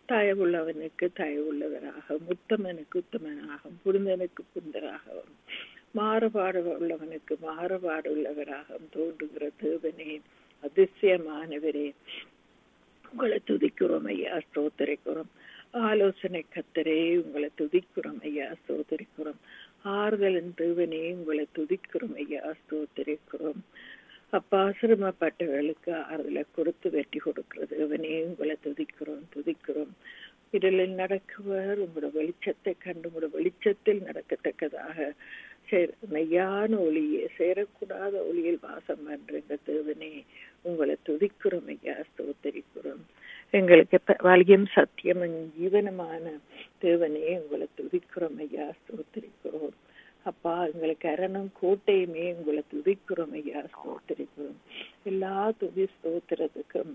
தயவுள்ளவனுக்கு தயவுள்ளவராக உத்தமனுக்கு உத்தமனாக புரிந்தனுக்கு புரிந்தராகவும் மாறுபாடு உள்ளவனுக்கு மாறுபாடு உள்ளவராக தோன்றுகிற தேவனே அதிசயமானவரே உங்களை துதிக்கிறோம் ஐயா ஸ்தோத்தரிக்கிறோம் ஆலோசனை கத்தரே உங்களை துதிக்கிறோம் ஐயா ஸ்தோத்தரிக்கிறோம் ஆறுதலின் தேவனே உங்களை துதிக்கிறோம் ஐயா ஸ்தோத்தரிக்கிறோம் அப்பா சிரமப்பட்டவர்களுக்கு ஆறுதலை கொடுத்து வெற்றி கொடுக்கிறது தேவனே உங்களை துதிக்கிறோம் துதிக்கிறோம் இருளில் நடக்குவர் உங்களோட வெளிச்சத்தை கண்டு உங்களோட வெளிச்சத்தில் நடக்கத்தக்கதாக மெய்யான ஒளியே சேரக்கூடாத ஒளியில் வாசம் பண்றீங்க தேவனே உங்களை துதிக்கிறோம் ஐயா ஸ்தோத்தரிக்கிறோம் எங்களுக்கு வலியும் சத்தியம் ஜீவனமான தேவனே உங்களை துதிக்கிறோம் ஐயா ஸ்தோத்தரிக்கிறோம் அப்பா எங்களுக்கு அரணம் கோட்டையுமே உங்களை துதிக்கிறோம் ஐயா ஸ்தோத்தரிக்கிறோம் எல்லா துதி ஸ்தோத்திரத்துக்கும்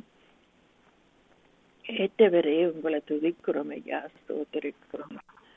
ஏற்றவரே உங்களை துதிக்கிறோம் ஐயா ஸ்தோத்தரிக்கிறோம்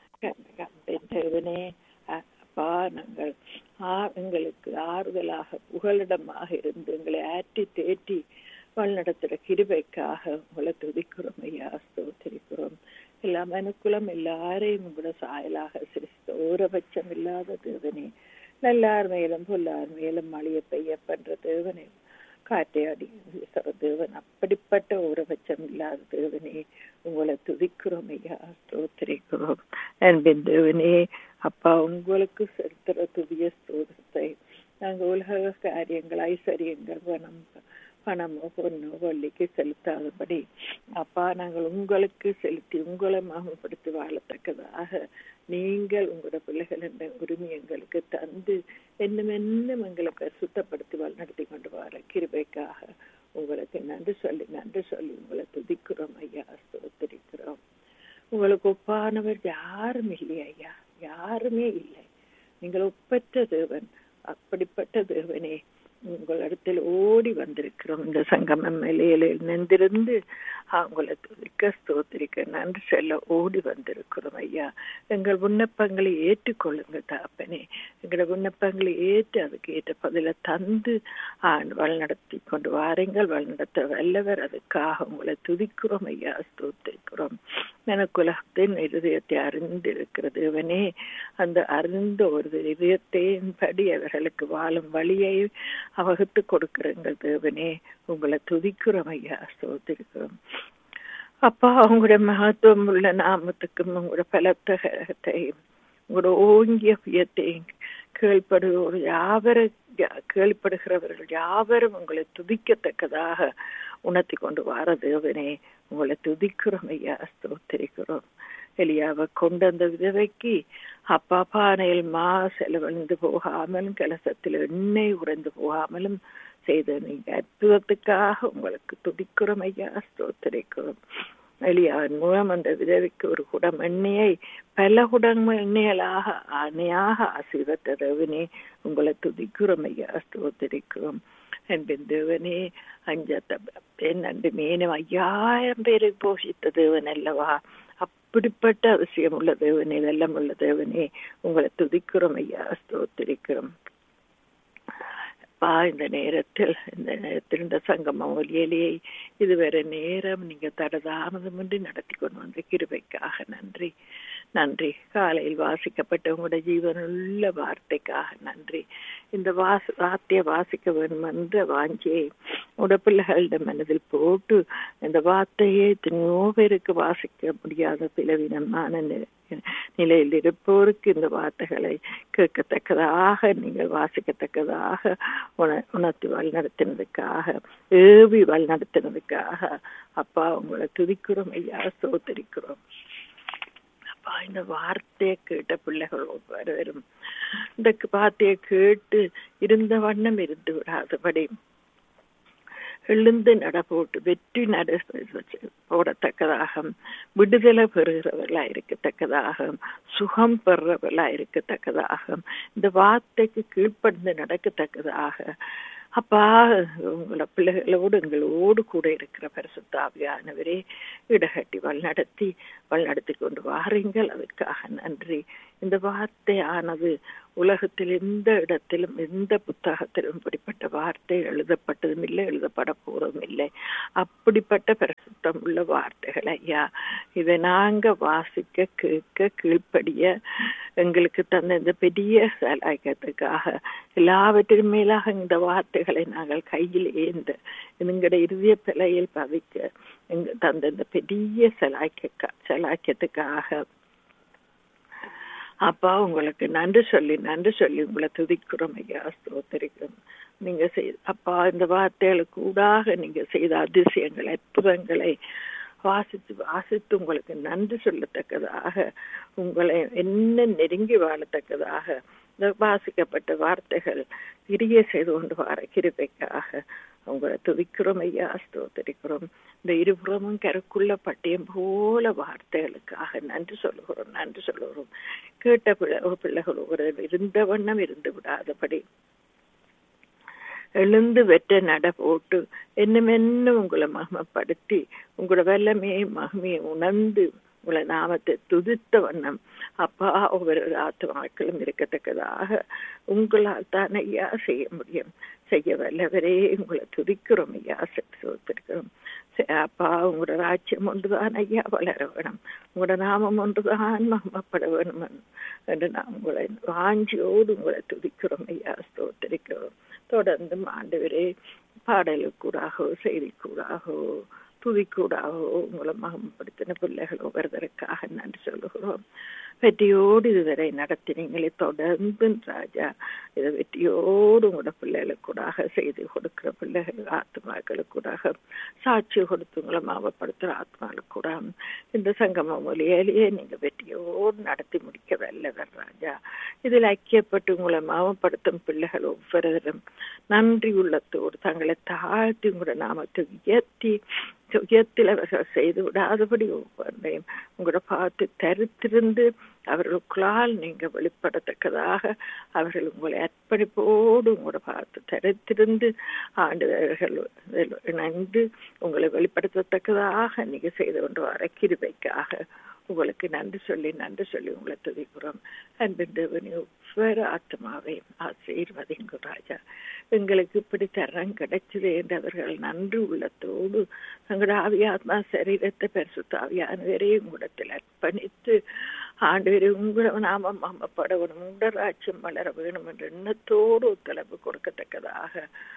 தேவனே அப்பா நாங்கள் எங்களுக்கு ஆறுதலாக புகலிடமாக இருந்து எங்களை ஆற்றி தேற்றி வழிநடத்துகிற கிருபைக்காக உங்களை துதிக்கிறோம் ஐயா ஸ்தோத்திரிக்கிறோம் எல்லா மனுக்குலம் எல்லாரையும் உங்களோட சாயலாக சிரித்த ஓரபட்சம் இல்லாத தேவனே நல்லார் மேலும் பொல்லார் மேலும் மழைய பெய்ய பண்ற தேவனே காற்றை அடி தேவன் அப்படிப்பட்ட ஓரபட்சம் இல்லாத தேவனே உங்களை துதிக்கிறோம் ஐயா ஸ்தோத்திரிக்கிறோம் அன்பின் தேவனே அப்பா உங்களுக்கு செலுத்துற துதிய ஸ்தோதத்தை நாங்கள் உலக காரியங்கள் ஐஸ்வர்யங்கள் பணம் பணமோ பொண்ணோ வள்ளிக்கு செலுத்தாதபடி அப்பா நாங்கள் உங்களுக்கு செலுத்தி உங்களை மாமப்படுத்தி வாழத்தக்கதாக நீங்கள் உங்களோட பிள்ளைகள் என்ற உரிமை எங்களுக்கு தந்து என்னும் என்னும் எங்களை சுத்தப்படுத்தி வழிநடத்தி கொண்டு வர கிருபைக்காக உங்களுக்கு நன்றி சொல்லி நன்றி சொல்லி உங்களை துதிக்கிறோம் ஐயா ஸ்தோத்திரிக்கிறோம் உங்களுக்கு ஒப்பானவர் யாரும் இல்லை ஐயா யாருமே இல்லை நீங்கள் ஒப்பற்ற தேவன் அப்படிப்பட்ட தேவனே உங்களிடத்தில் ஓடி வந்திருக்கிறோம் இந்த சங்கமம் நிலையில நின்றிருந்து அவங்களை துதிக்க ஸ்தோத்திரிக்க நன்றி செல்ல ஓடி வந்திருக்கிறோம் ஐயா எங்கள் விண்ணப்பங்களை ஏற்றுக்கொள்ளுங்க தாப்பனே எங்களோட விண்ணப்பங்களை ஏற்று அதுக்கு ஏற்ற பதில தந்து வழிநடத்தி கொண்டு வாருங்கள் வழிநடத்த வல்லவர் அதுக்காக உங்களை துதிக்கிறோம் ஐயா ஸ்தோத்திரிக்கிறோம் எனக்குலகத்தின் இருதயத்தை அறிந்திருக்கிற தேவனே அந்த அறிந்த ஒரு இதயத்தின் படி அவர்களுக்கு வாழும் வழியை அவகுத்து கொடுக்கிறங்கள் தேவனே உங்களை துதிக்கிறோம் ஐயா ஸ்தோத்திரிக்கிறோம் அப்பா உங்களுடைய மகத்துவம் உள்ள நாமத்துக்கும் உங்களோட பலத்தகத்தையும் உங்களோட ஓங்கிய புயத்தையும் கேள்படுவோர் யாவர கேள்விப்படுகிறவர்கள் யாவரும் உங்களை துதிக்கத்தக்கதாக உணர்த்தி கொண்டு வார தேவனே உங்களை துதிக்கிறோம் ஐயா ஸ்தோத்திரிக்கிறோம் எலியாவை கொண்டு அந்த விதவைக்கு அப்பா பானையில் மா செலவழிந்து போகாமலும் கலசத்தில் எண்ணெய் உறைந்து போகாமலும் செய்த நீங்க அற்புதத்துக்காக உங்களுக்கு துடிக்கிறோம் ஐயா ஸ்தோத்திரிக்கிறோம் எலியாவின் மூலம் அந்த விதவைக்கு ஒரு குடம் எண்ணெயை பல குடம் எண்ணெயலாக அணையாக ஆசீர்வத்த தேவனே உங்களை துதிக்கிறோம் ஐயா ஸ்தோத்திரிக்கிறோம் என்பின் தேவனே அஞ்சத்த பெண் அண்டு மேனும் ஐயாயிரம் பேரை போஷித்த தேவன் அல்லவா அப்படிப்பட்ட அவசியம் உள்ள தேவனே வெள்ளம் உள்ள தேவனே உங்களை துதிக்கிறோம் ஐயா ஸ்தோத்திரிக்கிறோம் பா இந்த நேரத்தில் இந்த நேரத்தில் இந்த சங்கம ஒலியலியை இதுவரை நேரம் நீங்க தடதாமதமின்றி நடத்தி கொண்டு வந்த கிருபைக்காக நன்றி நன்றி காலையில் வாசிக்கப்பட்ட உங்களோட ஜீவனுள்ள வார்த்தைக்காக நன்றி இந்த வாச வார்த்தையை வாசிக்க வேண்டும் என்ற வாஞ்சியை உங்களோட பிள்ளைகளிட மனதில் போட்டு இந்த வார்த்தையை எத்தனையோ பேருக்கு வாசிக்க முடியாத பிளவினமான நிலையில் இருப்போருக்கு இந்த வார்த்தைகளை கேட்கத்தக்கதாக நீங்கள் வாசிக்கத்தக்கதாக உண உணர்த்தி வழிநடத்தினதுக்காக ஏவி வழிநடத்தினதுக்காக அப்பா உங்களை துதிக்கிறோம் ஐயா சோத்தரிக்கிறோம் அப்பா இந்த வார்த்தையை கேட்ட பிள்ளைகள் ஒவ்வொருவரும் இந்த வார்த்தையை கேட்டு இருந்த வண்ணம் இருந்து விடாதபடி எழுந்து நட போட்டு வெற்றி நட போடத்தக்கதாக விடுதலை பெறுகிறவர்களா இருக்கத்தக்கதாக சுகம் பெறுறவர்களா இருக்கத்தக்கதாக இந்த வார்த்தைக்கு கீழ்ப்படிந்து நடக்கத்தக்கதாக அப்பா உங்களோட பிள்ளைகளோடு எங்களோடு கூட இருக்கிற பரிசுத்தாவியானவரே இடகட்டி வழிநடத்தி வழிநடத்தி கொண்டு வாருங்கள் அதுக்காக நன்றி இந்த வார்த்தையானது உலகத்தில் எந்த இடத்திலும் எந்த புத்தகத்திலும் இப்படிப்பட்ட வார்த்தை எழுதப்பட்டதும் இல்லை எழுதப்பட போறதும் இல்லை அப்படிப்பட்ட பிரசுத்தம் உள்ள வார்த்தைகள் ஐயா இதை நாங்க வாசிக்க கேட்க கீழ்ப்படிய எங்களுக்கு தந்த இந்த பெரிய சலாய்க்கத்துக்காக எல்லாவற்றின் மேலாக இந்த வார்த்தைகளை நாங்கள் கையில் ஏந்த எங்களுடைய இறுதிய பிழையில் பவிக்க எங்க தந்த இந்த பெரிய சலாய்க்க சலாக்கியத்துக்காக அப்பா உங்களுக்கு நன்றி சொல்லி நன்றி சொல்லி உங்களை துதிக்கிறோம் ஐயா ஸ்தோத்தரிக்கிறோம் நீங்க செய் அப்பா இந்த வார்த்தைகளுக்கு ஊடாக நீங்க செய்த அதிசயங்கள் அற்புதங்களை வாசித்து வாசித்து உங்களுக்கு நன்றி சொல்லத்தக்கதாக உங்களை என்ன நெருங்கி வாழத்தக்கதாக இந்த வாசிக்கப்பட்ட வார்த்தைகள் திரிய செய்து கொண்டு வர கிருபைக்காக உங்களை துதிக்கிறோம் ஐயா ஸ்தோத்தரிக்கிறோம் இந்த இருபுறமும் கருக்குள்ள பட்டியம் போல வார்த்தைகளுக்காக நன்றி சொல்லுகிறோம் நன்றி சொல்லுகிறோம் கேட்ட பிள்ளை பிள்ளைகள் ஒரு இருந்த வண்ணம் இருந்து விடாதபடி எழுந்து வெட்ட நட போட்டு என்னும் என்ன உங்களை மகமப்படுத்தி உங்களோட வல்லமையை மகமையை உணர்ந்து உங்களை நாமத்தை துதித்த வண்ணம் அப்பா ஒவ்வொரு ஆத்மாக்களும் இருக்கத்தக்கதாக உங்களால் தான் ஐயா செய்ய முடியும் செய்ய வல்லவரே உங்களை துதிக்கிறோம் ஐயா சோத்திருக்கிறோம் அப்பா உங்களோட ராஜ்யம் ஒன்றுதான் ஐயா வளர வேணும் உங்களோட நாமம் ஒன்றுதான் மகமப்பட வேணும் என்று நான் உங்களை வாஞ்சியோடு உங்களை துதிக்கிறோம் ஐயா ஸ்தோத்திரிக்கிறோம் தொடர்ந்து ஆண்டவரே பாடலுக்கூடாகவோ செய்திக்கூடாகவோ துதிக்கூடாகவோ உங்களை மகம்படுத்தின பிள்ளைகள் ஒவ்வொருவருக்காக நன்றி சொல்லுகிறோம் வெற்றியோடு இதுவரை நடத்தினீங்களே தொடர்ந்து ராஜா இதை வெற்றியோடு உங்களோட பிள்ளைகளுக்கூடாக செய்து கொடுக்கிற பிள்ளைகள் ஆத்மாக்களுக்கூடாக சாட்சி கொடுத்து உங்களை மாவப்படுத்துகிற ஆத்மாக்களுக்கூட இந்த சங்கம மொழியிலேயே நீங்க வெற்றியோடு நடத்தி முடிக்க வல்லவர் ராஜா இதில் ஐக்கியப்பட்டு உங்களை மாவப்படுத்தும் பிள்ளைகள் ஒவ்வொருவரும் நன்றி உள்ளத்தோடு தங்களை தாழ்த்தி உங்களோட நாமத்தை உயர்த்தி உயர்த்தில் அவர்கள் செய்து விடாதபடி ஒவ்வொன்றையும் உங்களோட பார்த்து தரித்திருந்து அவர்களுக்குள்ளால் நீங்க வெளிப்படத்தக்கதாக அவர்கள் உங்களை அர்ப்பணிப்போடு உங்களோட பார்த்து தரித்திருந்து ஆண்டுவர்கள் இணைந்து உங்களை வெளிப்படுத்தத்தக்கதாக நீங்க செய்து கொண்டு வர கிருபைக்காக உங்களுக்கு நன்றி சொல்லி நன்றி சொல்லி உங்களை துதிக்கிறோம் அன்பின் தேவனி ஒவ்வொரு ஆத்மாவையும் ஆசீர்வதிங்க ராஜா எங்களுக்கு இப்படி தரம் கிடைச்சது என்று அவர்கள் நன்றி உள்ளத்தோடு தங்களோட ஆவியாத்மா சரீரத்தை பரிசுத்த ஆவியானவரையும் உங்களத்தில் அர்ப்பணித்து ஆண்டு உங்களை நாம மாமப்பட வேணும் உங்களோட ராட்சியம் வளர வேணும் என்ற எண்ணத்தோடு ஒத்துழைப்பு கொடுக்கத்தக்கதாக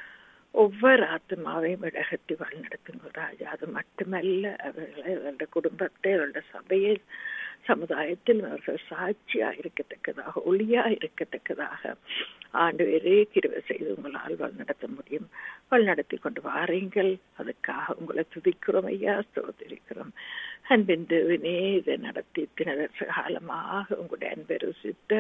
ஒவ்வொரு ஆத்மாவையும் இடகத்தி வழிநடத்துங்க ராஜா அது மட்டுமல்ல அவர்களை அவருடைய குடும்பத்தை அவருடைய சபையை சமுதாயத்தில் அவர்கள் சாட்சியா இருக்கத்தக்கதாக ஒளியா இருக்கத்தக்கதாக ஆண்டு வேறே கிருவை செய்து உங்களால் வழிநடத்த முடியும் வழிநடத்தி கொண்டு வாரீங்கள் அதுக்காக உங்களை துதிக்கிறோம் ஐயா ஸ்தோத்திரிக்கிறோம் அன்பின் தேவனே இதை நடத்தி இத்தனை வருஷ காலமாக உங்களுடைய அன்பை ருசித்த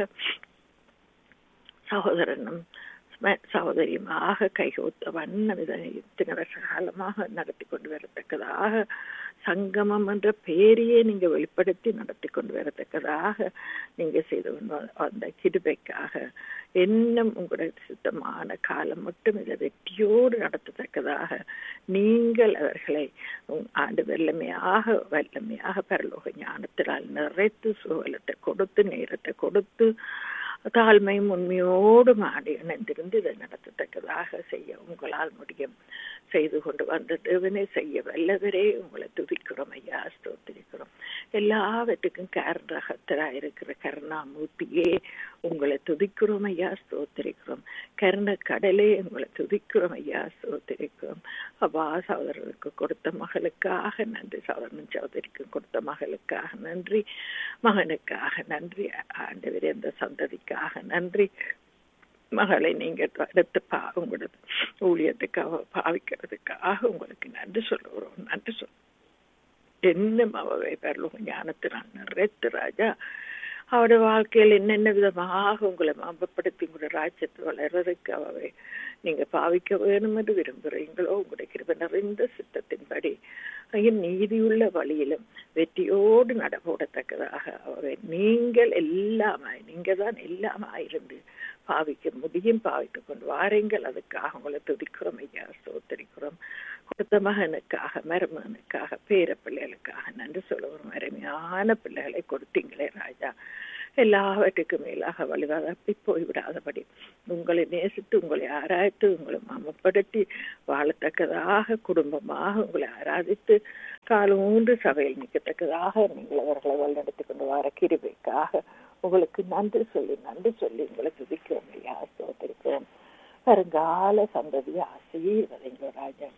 சகோதரனும் சகோதரியுமாக கைகோத்த வண்ணம் இதனை இத்தனை வருஷ காலமாக நடத்தி கொண்டு வரத்தக்கதாக சங்கமம் என்ற பெயரையே நீங்க வெளிப்படுத்தி நடத்தி கொண்டு வரத்தக்கதாக நீங்க செய்து அந்த கிருபைக்காக இன்னும் உங்களுடைய சுத்தமான காலம் மட்டும் இதை வெற்றியோடு நடத்தத்தக்கதாக நீங்கள் அவர்களை ஆண்டு வெள்ளமையாக வல்லமையாக பரலோக ஞானத்தினால் நிறைத்து சுகலத்தை கொடுத்து நேரத்தை கொடுத்து தாழ்மையும் உண்மையோடு மாடி இணைந்திருந்து இதை நடத்தத்தக்கதாக செய்ய உங்களால் முடியும் செய்து கொண்டு வந்த தேவனே செய்ய வல்லவரே உங்களை துதிக்கிறோம் ஐயா ஸ்தோத்திரிக்கிறோம் எல்லாவற்றுக்கும் காரணகத்தராக இருக்கிற கருணாமூர்த்தியே உங்களை துதிக்கிறோம் ஐயா ஸ்தோத்திரிக்கிறோம் கருண கடலே உங்களை துதிக்கிறோம் ஐயா ஸ்தோத்திரிக்கிறோம் அப்பா சகோதரருக்கு கொடுத்த மகளுக்காக நன்றி சகோதரன் சகோதரிக்கு கொடுத்த மகளுக்காக நன்றி மகனுக்காக நன்றி ஆண்டவர் எந்த சந்ததிக்காக நன்றி மகளை நீங்க எடுத்து பா உங்களோட ஊழியத்துக்காக பாவிக்கிறதுக்காக உங்களுக்கு நன்றி சொல்லுகிறோம் நன்றி சொல் என்ன அவவை பெறலும் ஞானத்தினால் நிறைத்து ராஜா அவருடைய வாழ்க்கையில் என்னென்ன விதமாக உங்களை மாம்பப்படுத்தி உங்களுடைய ராஜ்யத்தை வளர்றதுக்கு அவை நீங்க பாவிக்க வேணும் என்று விரும்புகிறீங்களோ உங்களுடைய கிருப நிறைந்த சித்தத்தின்படி நீதியுள்ள வழியிலும் வெற்றியோடு நடபோடத்தக்கதாக அவை நீங்கள் எல்லாமாய் நீங்க தான் எல்லாமாயிருந்து பாவிக்க முடியும் பாவித்து கொண்டு வாருங்கள் அதுக்காக உங்களை துதிக்கிறோம் ஐயா சோத்தரிக்கிறோம் கொடுத்த மகனுக்காக மருமகனுக்காக பேர பிள்ளைகளுக்காக நன்றி சொல்லுவோம் அருமையான பிள்ளைகளை கொடுத்தீங்களே ராஜா எல்லாவற்றுக்கும் மேலாக வழிவதப்பி போய்விடாதபடி உங்களை நேசித்து உங்களை ஆராய்த்து உங்களை மாமப்படுத்தி வாழத்தக்கதாக குடும்பமாக உங்களை ஆராதித்து காலம் ஊன்று சபையில் நிற்கத்தக்கதாக நீங்கள் அவர்களை வழிநடத்தி கொண்டு வர கிருபைக்காக உங்களுக்கு நன்றி சொல்லி நன்றி சொல்லி உங்களை துதிக்கிறோம் ஐயா சோதரிக்கிறோம் வருங்கால சந்ததியை ஆசீர்வதைங்க ராஜா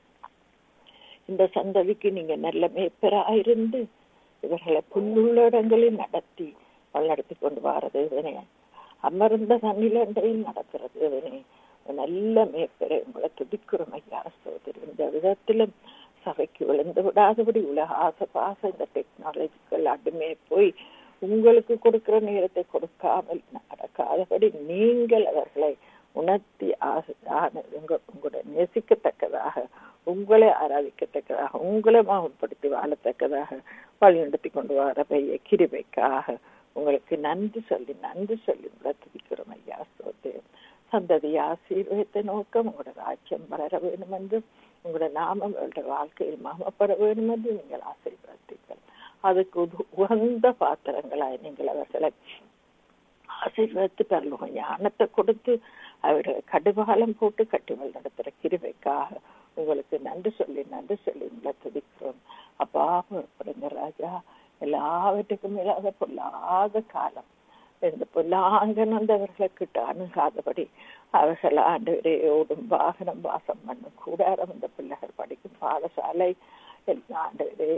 இந்த சந்ததிக்கு நீங்க நல்ல மேய்ப்பராயிருந்து இவர்களை புல்லுள்ள இடங்களில் நடத்தி வழிநடத்தி கொண்டு வாரது இவனே அமர்ந்த தண்ணிலண்டையில் நடக்கிறது இவனே நல்ல மேய்ப்பரை உங்களை துதிக்கிறோம் ஐயா சோதரி இந்த விதத்திலும் சபைக்கு விழுந்து விடாதபடி உலக ஆசை பாச இந்த டெக்னாலஜிக்கல் அடிமையை போய் உங்களுக்கு கொடுக்கிற நேரத்தை கொடுக்காமல் நடக்காதபடி நீங்கள் அவர்களை உணர்த்தி உங்களுடைய நேசிக்கத்தக்கதாக உங்களை ஆராதிக்கத்தக்கதாக உங்களை மாவுப்படுத்தி வாழத்தக்கதாக வழி நடத்தி கொண்டு வர பைய கிருபைக்காக உங்களுக்கு நன்றி சொல்லி நன்றி சொல்லி உங்களை துதிக்கிறோம் ஐயா சோதே சந்ததி ஆசீர்வத்தை நோக்கம் உங்களோட ராஜ்யம் வளர வேண்டும் என்றும் உங்களோட நாமம் அவருடைய வாழ்க்கையில் மாமப்பட வேண்டும் என்று நீங்கள் ஆசீர்வதித்தீர்கள் அதுக்கு உகந்த பாத்திரங்களாய் நீங்கள் அவர்களை ஆசீர்வதித்து பரலோக ஞானத்தை கொடுத்து அவர்களை கடுபாலம் போட்டு கட்டிவல் நடத்துகிற கிருவைக்காக உங்களுக்கு நன்றி சொல்லி நன்றி சொல்லி உங்களை துதிக்கிறோம் அப்பா புறப்படுங்க ராஜா எல்லாவற்றுக்கும் மேலாக பொல்லாத காலம் இந்த பொல்லாங்கன் வந்தவர்களுக்கிட்ட அணுகாதபடி அவர்கள் ஆண்டவரே ஓடும் வாகனம் வாசம் பண்ணும் கூடாரம் இந்த பிள்ளைகள் படிக்கும் பாடசாலை ஆண்டவரே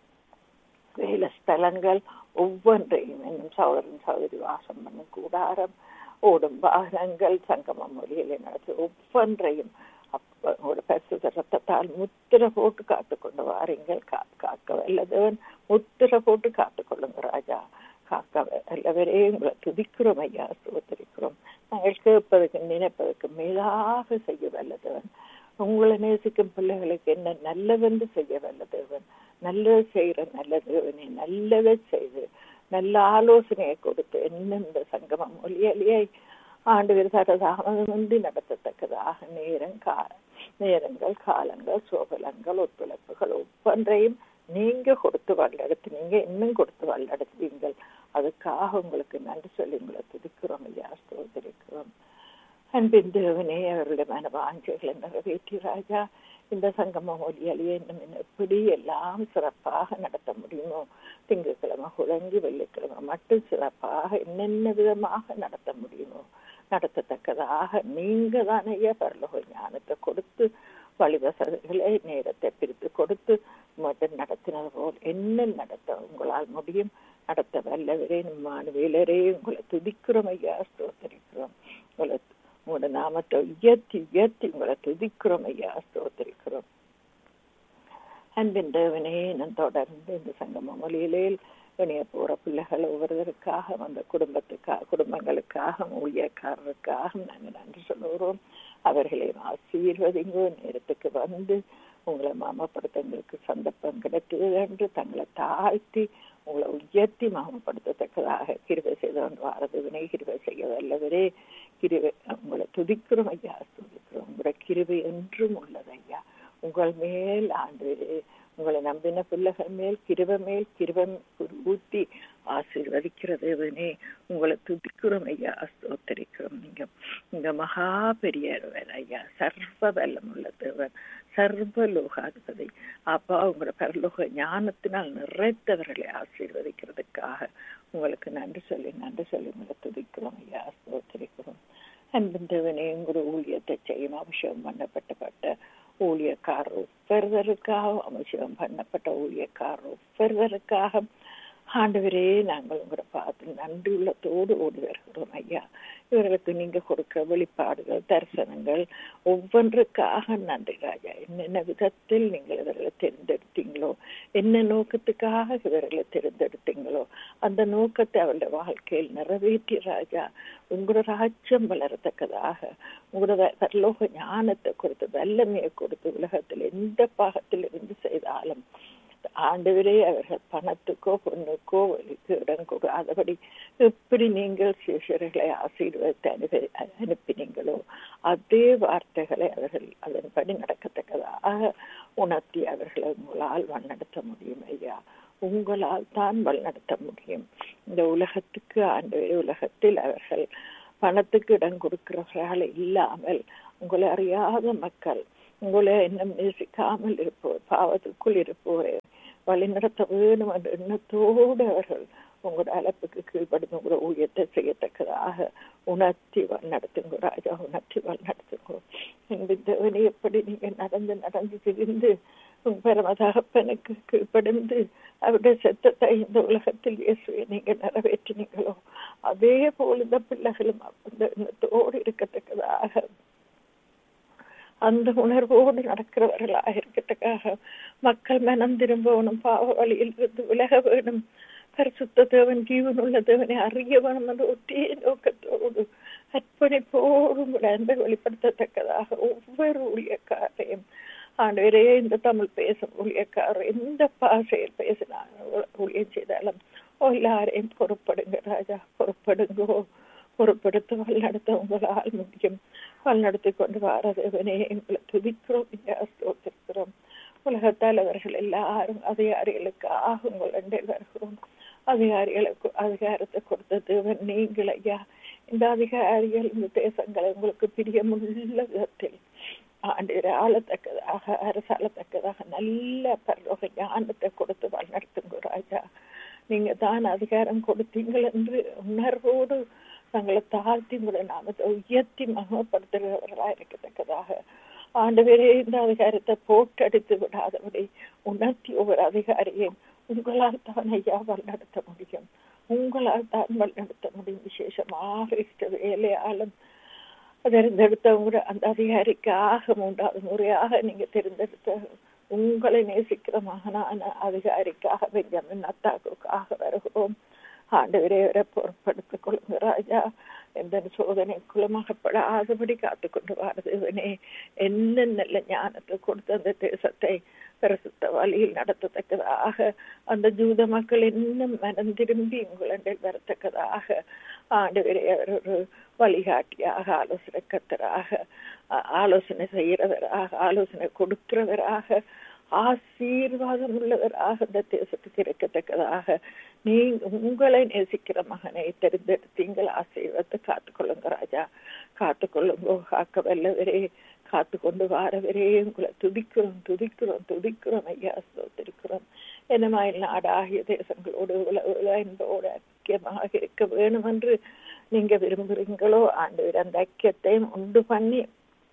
வேலை ஸ்தலங்கள் ஒவ்வொன்றையும் இன்னும் சகோதரன் சகோதரி வாசம் பண்ணும் கூடாரம் ஓடும் வாகனங்கள் சங்கம மொழிகளை நடத்தி ஒவ்வொன்றையும் அப்ப பரிசுத்த ரத்தத்தால் முத்திர போட்டு காத்து கொண்டு வாரீங்கள் காக்க வல்லதவன் முத்திர போட்டு காத்து கொள்ளுங்க ராஜா காக்க வல்லவரே உங்களை துதிக்கிறோம் ஐயா சுகத்திருக்கிறோம் நாங்கள் கேட்பதற்கு நினைப்பதற்கு மேலாக செய்ய வல்லதவன் உங்களை நேசிக்கும் பிள்ளைகளுக்கு என்ன நல்லவென்று செய்ய வல்லதேவன் நல்லது செய்கிற நல்ல தேவனை நல்லதை செய்து நல்ல ஆலோசனையை கொடுத்து என்ன இந்த சங்கமம் மொழியாலேயே ஆண்டு தாமதமின்றி நடத்தத்தக்கதாக நேரம் கால நேரங்கள் காலங்கள் சோகலங்கள் ஒத்துழைப்புகள் ஒவ்வொன்றையும் நீங்க கொடுத்து வல்லெடுத்து நீங்க இன்னும் கொடுத்து வல்லெடுத்தீங்கள் அதுக்காக உங்களுக்கு நன்றி சொல்லி உங்களை துதிக்கிறோம் ஐயா ஸ்தோதரிக்கிறோம் அன்பின் தேவனே அவருடைய மனவாஞ்சைகளை நிறைவேற்றி ராஜா இந்த சங்கம மொழியாலேயே இன்னும் எப்படி எல்லாம் சிறப்பாக நடத்த முடியுமோ திங்கட்கிழமை குழங்கி வெள்ளிக்கிழமை மட்டும் சிறப்பாக என்னென்ன விதமாக நடத்த முடியுமோ நடத்தத்தக்கதாக நீங்க தானே பரலோக ஞானத்தை கொடுத்து வழிவசதிகளை நேரத்தை பிரித்து கொடுத்து மட்டும் நடத்தினது போல் என்ன நடத்த உங்களால் முடியும் நடத்த வல்லவரே மாணவியலரே உங்களை துதிக்கிறோம் ஐயா ஸ்தோத்தரிக்கிறோம் உங்களை உங்களோட நாமத்தை உயர்த்தி உயர்த்தி உங்களை துதிக்கிறோம் ஐயா ஸ்தோத்தரிக்கிறோம் அன்பின் தேவனே நான் தொடர்ந்து இந்த சங்கம மொழியிலே இணைய போற பிள்ளைகள் ஒவ்வொருவருக்காக அந்த குடும்பத்துக்காக குடும்பங்களுக்காக ஊழியக்காரருக்காக நாங்கள் நன்றி சொல்லுகிறோம் அவர்களையும் ஆசீர்வதிங்கோ நேரத்துக்கு வந்து உங்களை மாமப்படுத்தங்களுக்கு சந்தர்ப்பம் கிடைத்தது என்று தங்களை தாழ்த்தி உங்களை உயர்த்தி மாமப்படுத்தத்தக்கதாக கிருவை செய்து கொண்டு வாரது வினை கிருவை செய்ய வல்லவரே கிருவை உங்களை துதிக்கிறோம் ஐயா துதிக்கிறோம் உங்களோட கிருவை என்றும் உள்ளது ஐயா உங்கள் மேல் ஆண்டு உங்களை நம்பின பிள்ளைகள் மேல் கிருவ மேல் கிருவம் ஊத்தி ஆசீர்வதிக்கிறதேவனே உங்களை துதிக்கிறோம் ஐயா ஸ்தோத்தரிக்கிறோம் நீங்க இங்க மகா பெரியவர் ஐயா சர்வ வல்லம் உள்ள தேவன் சர்வ லோகாதிபதி அப்பா உங்களோட பரலோக ஞானத்தினால் நிறைத்தவர்களை ஆசீர்வதிக்கிறதுக்காக உங்களுக்கு நன்றி சொல்லி நன்றி சொல்லி உங்களை துதிக்கிறோம் ஐயா ஸ்தோத்தரிக்கிறோம் அன்பின் தேவனே உங்களோட ஊழியத்தை செய்யும் அபிஷேகம் பண்ணப்பட்டப்பட்ட ஊழியக்காரர் ஒவ்வொருவருக்காக அபிஷேகம் பண்ணப்பட்ட ஊழியக்காரர் ஒவ்வொருவருக்காக ஆண்டவரே நாங்கள் உங்களை பார்த்து நன்றி உள்ளத்தோடு ஓடி வருகிறோம் ஐயா இவர்களுக்கு நீங்க கொடுக்கிற வெளிப்பாடுகள் தரிசனங்கள் ஒவ்வொன்றுக்காக நன்றி ராஜா என்னென்ன விதத்தில் நீங்கள் இவர்களை தேர்ந்தெடுத்தீங்களோ என்ன நோக்கத்துக்காக இவர்களை தேர்ந்தெடுத்தீங்களோ அந்த நோக்கத்தை அவருடைய வாழ்க்கையில் நிறைவேற்றி ராஜா உங்களோட ராஜ்யம் வளரத்தக்கதாக உங்களோட பரலோக ஞானத்தை கொடுத்து வல்லமையை கொடுத்து உலகத்தில் எந்த பாகத்தில் இருந்து செய்தாலும் ஆண்டவரே அவர்கள் பணத்துக்கோ பொண்ணுக்கோ வழிக்கு இடம் கூடாதபடி எப்படி நீங்கள் சிஷர்களை ஆசீர்வதித்து அனுப்பி அனுப்பினீங்களோ அதே வார்த்தைகளை அவர்கள் அதன்படி நடக்கத்தக்கதாக உணர்த்தி அவர்களை உங்களால் வழிநடத்த முடியும் ஐயா உங்களால் தான் வழிநடத்த முடியும் இந்த உலகத்துக்கு ஆண்டவரே உலகத்தில் அவர்கள் பணத்துக்கு இடம் கொடுக்கிறவர்களால் இல்லாமல் உங்களை அறியாத மக்கள் உங்களை இன்னும் நேசிக்காமல் இருப்போர் பாவத்துக்குள் இருப்போரே வழிநடத்த வேணும் என்ற எண்ணத்தோடு அவர்கள் உங்களோட அழைப்புக்கு கீழ்படுத்த உங்களோட ஊழியத்தை செய்யத்தக்கதாக உணர்த்தி நடத்துங்க ராஜா உணர்த்தி நடத்துங்க என்பதை எப்படி நீங்க நடந்து நடந்து திரிந்து பரம தகப்பனுக்கு கீழ்ப்படிந்து அவருடைய சத்தத்தை இந்த உலகத்தில் இயேசுவை நீங்க நிறைவேற்றினீங்களோ அதே போல இந்த பிள்ளைகளும் அந்த எண்ணத்தோடு இருக்கத்தக்கதாக அந்த உணர்வோடு நடக்கிறவர்களாக இருக்கத்தக்காக மக்கள் மனம் திரும்பணும் பாவ வழியில் இருந்து விலக வேணும் பரிசுத்த தேவன் ஜீவனுள்ள தேவனை அறிய வேணும் என்ற ஒட்டிய நோக்கத்தோடு அர்ப்பணிப்போடு அன்பை வெளிப்படுத்தத்தக்கதாக ஒவ்வொரு ஊழியக்காரையும் ஆண்டவரே இந்த தமிழ் பேசும் ஊழியக்காரர் எந்த பாஷையில் பேசினாங்க ஊழியம் செய்தாலும் எல்லாரையும் பொறுப்படுங்க ராஜா பொறுப்படுங்கோ பொறுப்படுத்த வழிநடத்த உங்களால் முடியும் வழிநடத்தி கொண்டு வாரதேவனே எங்களை துதிக்கிறோம் ஸ்தோத்திருக்கிறோம் உலகத்தால் அவர்கள் எல்லாரும் அதிகாரிகளுக்காக உங்கள் அண்டில் வருகிறோம் அதிகாரிகளுக்கு அதிகாரத்தை கொடுத்த தேவன் நீங்கள் ஐயா இந்த அதிகாரிகள் இந்த தேசங்களை உங்களுக்கு பிரியமுள்ள விதத்தில் ஆண்டு ஆளத்தக்கதாக அரசாளத்தக்கதாக நல்ல பரலோக ஞானத்தை கொடுத்து வழிநடத்துங்க ராஜா நீங்க தான் அதிகாரம் கொடுத்தீங்கள் என்று உணர்வோடு தங்களை தாழ்த்தி உங்களுடைய நாமத்தை உயர்த்தி மகமப்படுத்துகிறவர்களா இருக்கத்தக்கதாக ஆண்டவரே இந்த அதிகாரத்தை போட்டடித்து விடாதபடி உணர்த்தி ஒவ்வொரு அதிகாரியும் உங்களால் தான் ஐயா வழிநடத்த முடியும் உங்களால் தான் வழிநடத்த முடியும் விசேஷமாக இஷ்ட வேலையாலும் தெரிந்தெடுத்தவங்க அந்த அதிகாரிக்காக மூன்றாவது முறையாக நீங்க தெரிந்தெடுத்த உங்களை நேசிக்கிற மகனான அதிகாரிக்காக பெஞ்சமின் அத்தாக்குக்காக வருகிறோம் ஆண்டவரே வரை பொருட்படுத்திக் கொள்ளுங்க ராஜா எந்த சோதனைக்குள்ளும் அகப்படாதபடி காத்துக்கொண்டு வாரதுவனே என்ன நல்ல ஞானத்தை கொடுத்து அந்த தேசத்தை பிரசுத்த வழியில் நடத்தத்தக்கதாக அந்த ஜூத மக்கள் இன்னும் மனம் திரும்பி உங்களில் வரத்தக்கதாக ஆண்டவரே அவர் ஒரு வழிகாட்டியாக ஆலோசனை கத்தராக ஆலோசனை செய்கிறவராக ஆலோசனை கொடுக்கிறவராக ஆசீர்வாதம் உள்ளவராக இந்த தேசத்துக்கு இருக்கத்தக்கதாக நீ உங்களை நேசிக்கிற மகனை தெரிந்தெடுத்தீங்கள் ஆசீர்வாதத்தை காத்துக்கொள்ளுங்க ராஜா காத்துக்கொள்ளுங்கோ காக்க வல்லவரே காத்து கொண்டு வாரவரே உங்களை துதிக்கிறோம் துதிக்கிறோம் துதிக்கிறோம் ஐயா ஸ்தோத்திருக்கிறோம் என்னமாய் நாடாகிய தேசங்களோடு உலக என்போடு ஐக்கியமாக இருக்க வேணும் என்று நீங்க விரும்புறீங்களோ ஆண்டு அந்த ஐக்கியத்தையும் உண்டு பண்ணி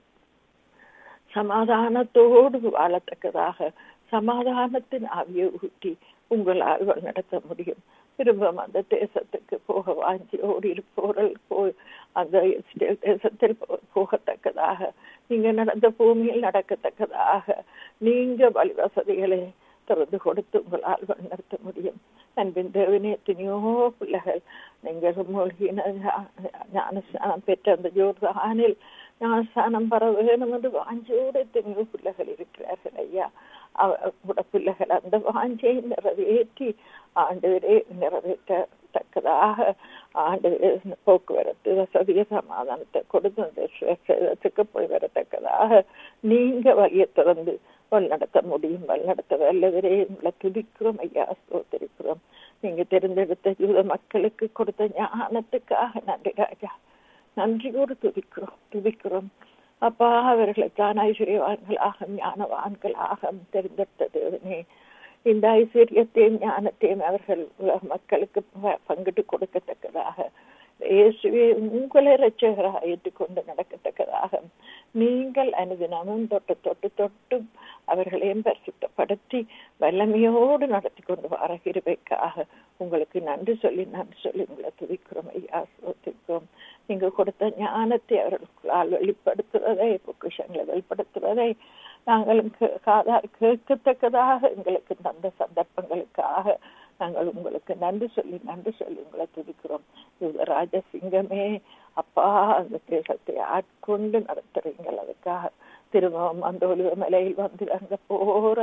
சமாதானத்தோடு வாழத்தக்கதாக சமாதானத்தின் ஆவியை ஊட்டி உங்களால் நடத்த முடியும் திரும்ப அந்த தேசத்துக்கு போக வாஞ்சியோடு இருப்போர்கள் போய் அந்த தேசத்தில் போகத்தக்கதாக நீங்க நடந்த பூமியில் நடக்கத்தக்கதாக நீங்க வழி வசதிகளை திறந்து கொடுத்து உங்களால் நடத்த முடியும் அன்பின் தேவனே எத்தனையோ பிள்ளைகள் நீங்கள் மூழ்கின ஞானஸ்தானம் பெற்ற அந்த ஜோர்தானில் ஞானஸ்தானம் பெற வேணும் என்று வாஞ்சோடு எத்தனையோ பிள்ளைகள் இருக்கிறார்கள் ஐயா அவட பிள்ளைகள் அந்த வாஞ்சை நிறைவேற்றி ஆண்டு நிறைவேற்றத்தக்கதாக ஆண்டு போக்குவரத்து வசதிய சமாதானத்தை கொடுத்து அந்த போய் வரத்தக்கதாக நீங்க வழியை திறந்து வழிநடத்த முடியும் வழிநடத்த வல்லவரே உங்களை துதிக்கிறோம் ஐயா ஸ்தோத்திருக்கிறோம் நீங்க தெரிந்தெடுத்த யூத மக்களுக்கு கொடுத்த ஞானத்துக்காக நன்றி ராஜா நன்றியோடு துதிக்கிறோம் துதிக்கிறோம் அப்பா அவர்களுக்கான ஐஸ்வர்யவான்களாக ஞானவான்களாக தெரிந்தெடுத்த தேவனே இந்த ஐஸ்வர்யத்தையும் ஞானத்தையும் அவர்கள் மக்களுக்கு பங்கிட்டு கொடுக்கத்தக்கதாக இயேசுவே உங்களை ரட்சகராக ஏற்றுக்கொண்டு நடக்கத்தக்கதாக நீங்கள் அனுதினமும் தொட்டு தொட்டு தொட்டு அவர்களையும் பரிசுத்தப்படுத்தி வல்லமையோடு நடத்தி கொண்டு வர இருவைக்காக உங்களுக்கு நன்றி சொல்லி நன்றி சொல்லி உங்களை துதிக்கிறோம் ஐயா சோத்திக்கிறோம் நீங்க கொடுத்த ஞானத்தை அவர்களுக்கால் வெளிப்படுத்துவதை பொக்கிஷங்களை வெளிப்படுத்துவதை நாங்களும் காதார் கேட்கத்தக்கதாக எங்களுக்கு தந்த சந்தர்ப்பங்களுக்காக நாங்கள் உங்களுக்கு நன்றி சொல்லி நன்றி சொல்லி உங்களை துதிக்கிறோம் யுவராஜ சிங்கமே அப்பா அந்த தேசத்தை ஆட்கொண்டு நடத்துறீங்கள் அதுக்காக திரும்பவும் அந்த ஒளிவ மலையில் வந்து அங்க போற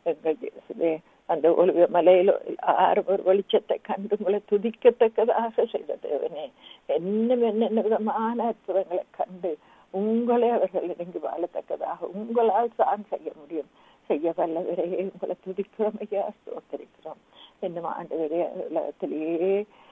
எங்கள் இயேசுவே அந்த ஒளிவ மலையில ஆறும் ஒரு வெளிச்சத்தை கண்டு உங்களை துதிக்கத்தக்கதாக செய்த தேவனே என்னும் என்னென்ன விதமான அற்புதங்களை கண்டு உங்களை அவர்கள் இறங்கி வாழத்தக்கதாக உங்களால் தான் செய்ய முடியும் செய்ய வல்லவரே உங்களை துதிக்கிறோம் ஐயா ஸ்தோத்தரிக்கிறோம் என்னும் ஆண்டு வரை உலகத்திலேயே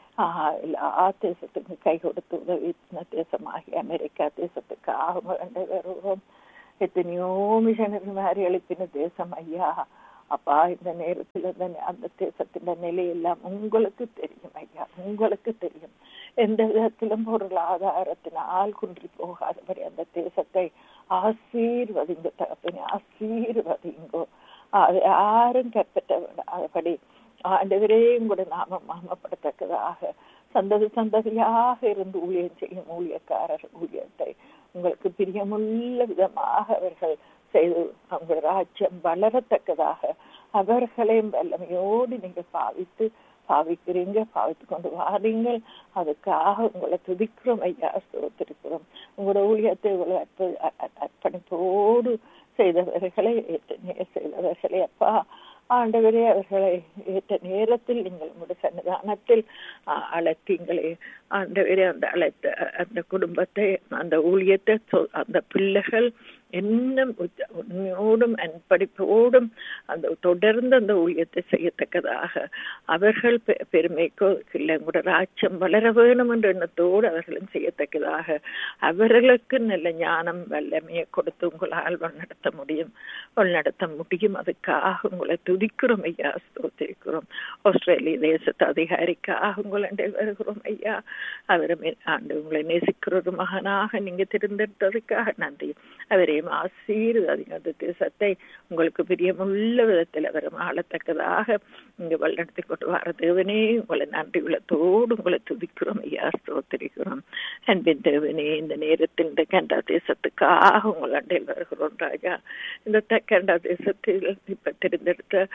எல்லா தேசத்துக்கும் கை கொடுத்து உதவி தேசமாகி அமெரிக்கா தேசத்துக்காக வேண்ட வருவோம் எத்தனையோ மிஷனரி மாதிரி எழுப்பின தேசம் ஐயா அப்பா இந்த நேரத்தில் அந்த தேசத்தின் நிலையெல்லாம் உங்களுக்கு தெரியும் ஐயா உங்களுக்கு தெரியும் எந்த விதத்திலும் பொருளாதாரத்தினால் குன்றி போகாதபடி அந்த தேசத்தை ஆசீர்வதிங்க தகப்பனே ஆசீர்வதிங்கோ அது யாரும் கற்பற்ற விடாதபடி ஆண்டவரையும் கூட நாம மாமப்படத்தக்கதாக சந்ததி சந்ததியாக இருந்து ஊழியம் செய்யும் ஊழியக்காரர் ஊழியத்தை உங்களுக்கு பிரியமுள்ள விதமாக அவர்கள் செய்து அவங்க ராஜ்யம் வளரத்தக்கதாக அவர்களையும் வல்லமையோடு நீங்க பாவித்து பாவிக்கிறீங்க பாவித்து கொண்டு வாரீங்கள் அதுக்காக உங்களை துதிக்கிறோம் ஐயா ஸ்தோத்திருக்கிறோம் உங்களோட ஊழியத்தை இவ்வளவு அற்ப அர்ப்பணிப்போடு செய்தவர்களை செய்தவர்களை அப்பா ஆண்டவரே அவர்களை ஏற்ற நேரத்தில் நீங்கள் உங்களுடைய சன்னிதானத்தில் அழைத்தீங்களே ஆண்டவரே அந்த அழைத்த அந்த குடும்பத்தை அந்த ஊழியத்தை அந்த பிள்ளைகள் இன்னும் உண்மையோடும் அன்படிப்போடும் அந்த தொடர்ந்து அந்த ஊழியத்தை செய்யத்தக்கதாக அவர்கள் பெருமைக்கோ இல்லை கூட ராஜ்யம் வளர வேணும் என்ற எண்ணத்தோடு அவர்களும் செய்யத்தக்கதாக அவர்களுக்கு நல்ல ஞானம் வல்லமையை கொடுத்து உங்களால் வழிநடத்த முடியும் வழிநடத்த முடியும் அதுக்காக உங்களை துதிக்கிறோம் ஐயா ஸ்தோத்திரிக்கிறோம் ஆஸ்திரேலிய தேசத்து அதிகாரிக்காக உங்களை வருகிறோம் ஐயா அவரும் ஆண்டு உங்களை நேசிக்கிற ஒரு மகனாக நீங்க தேர்ந்தெடுத்ததுக்காக நன்றி அவரையும் ஆசீர்வதிங்க அந்த தேசத்தை உங்களுக்கு பிரியமுள்ள விதத்தில் அவரும் ஆளத்தக்கதாக இங்க வழிநடத்தி கொண்டு வர தேவனே உங்களை நன்றி உள்ளத்தோடு உங்களை துதிக்கிறோம் ஐயா ஸ்தோத்திரிக்கிறோம் அன்பின் தேவனே இந்த நேரத்தில் இந்த கண்டா தேசத்துக்காக உங்கள் அண்டையில் வருகிறோம் ராஜா இந்த கண்டா தேசத்தில் இப்ப தேர்ந்தெடுத்த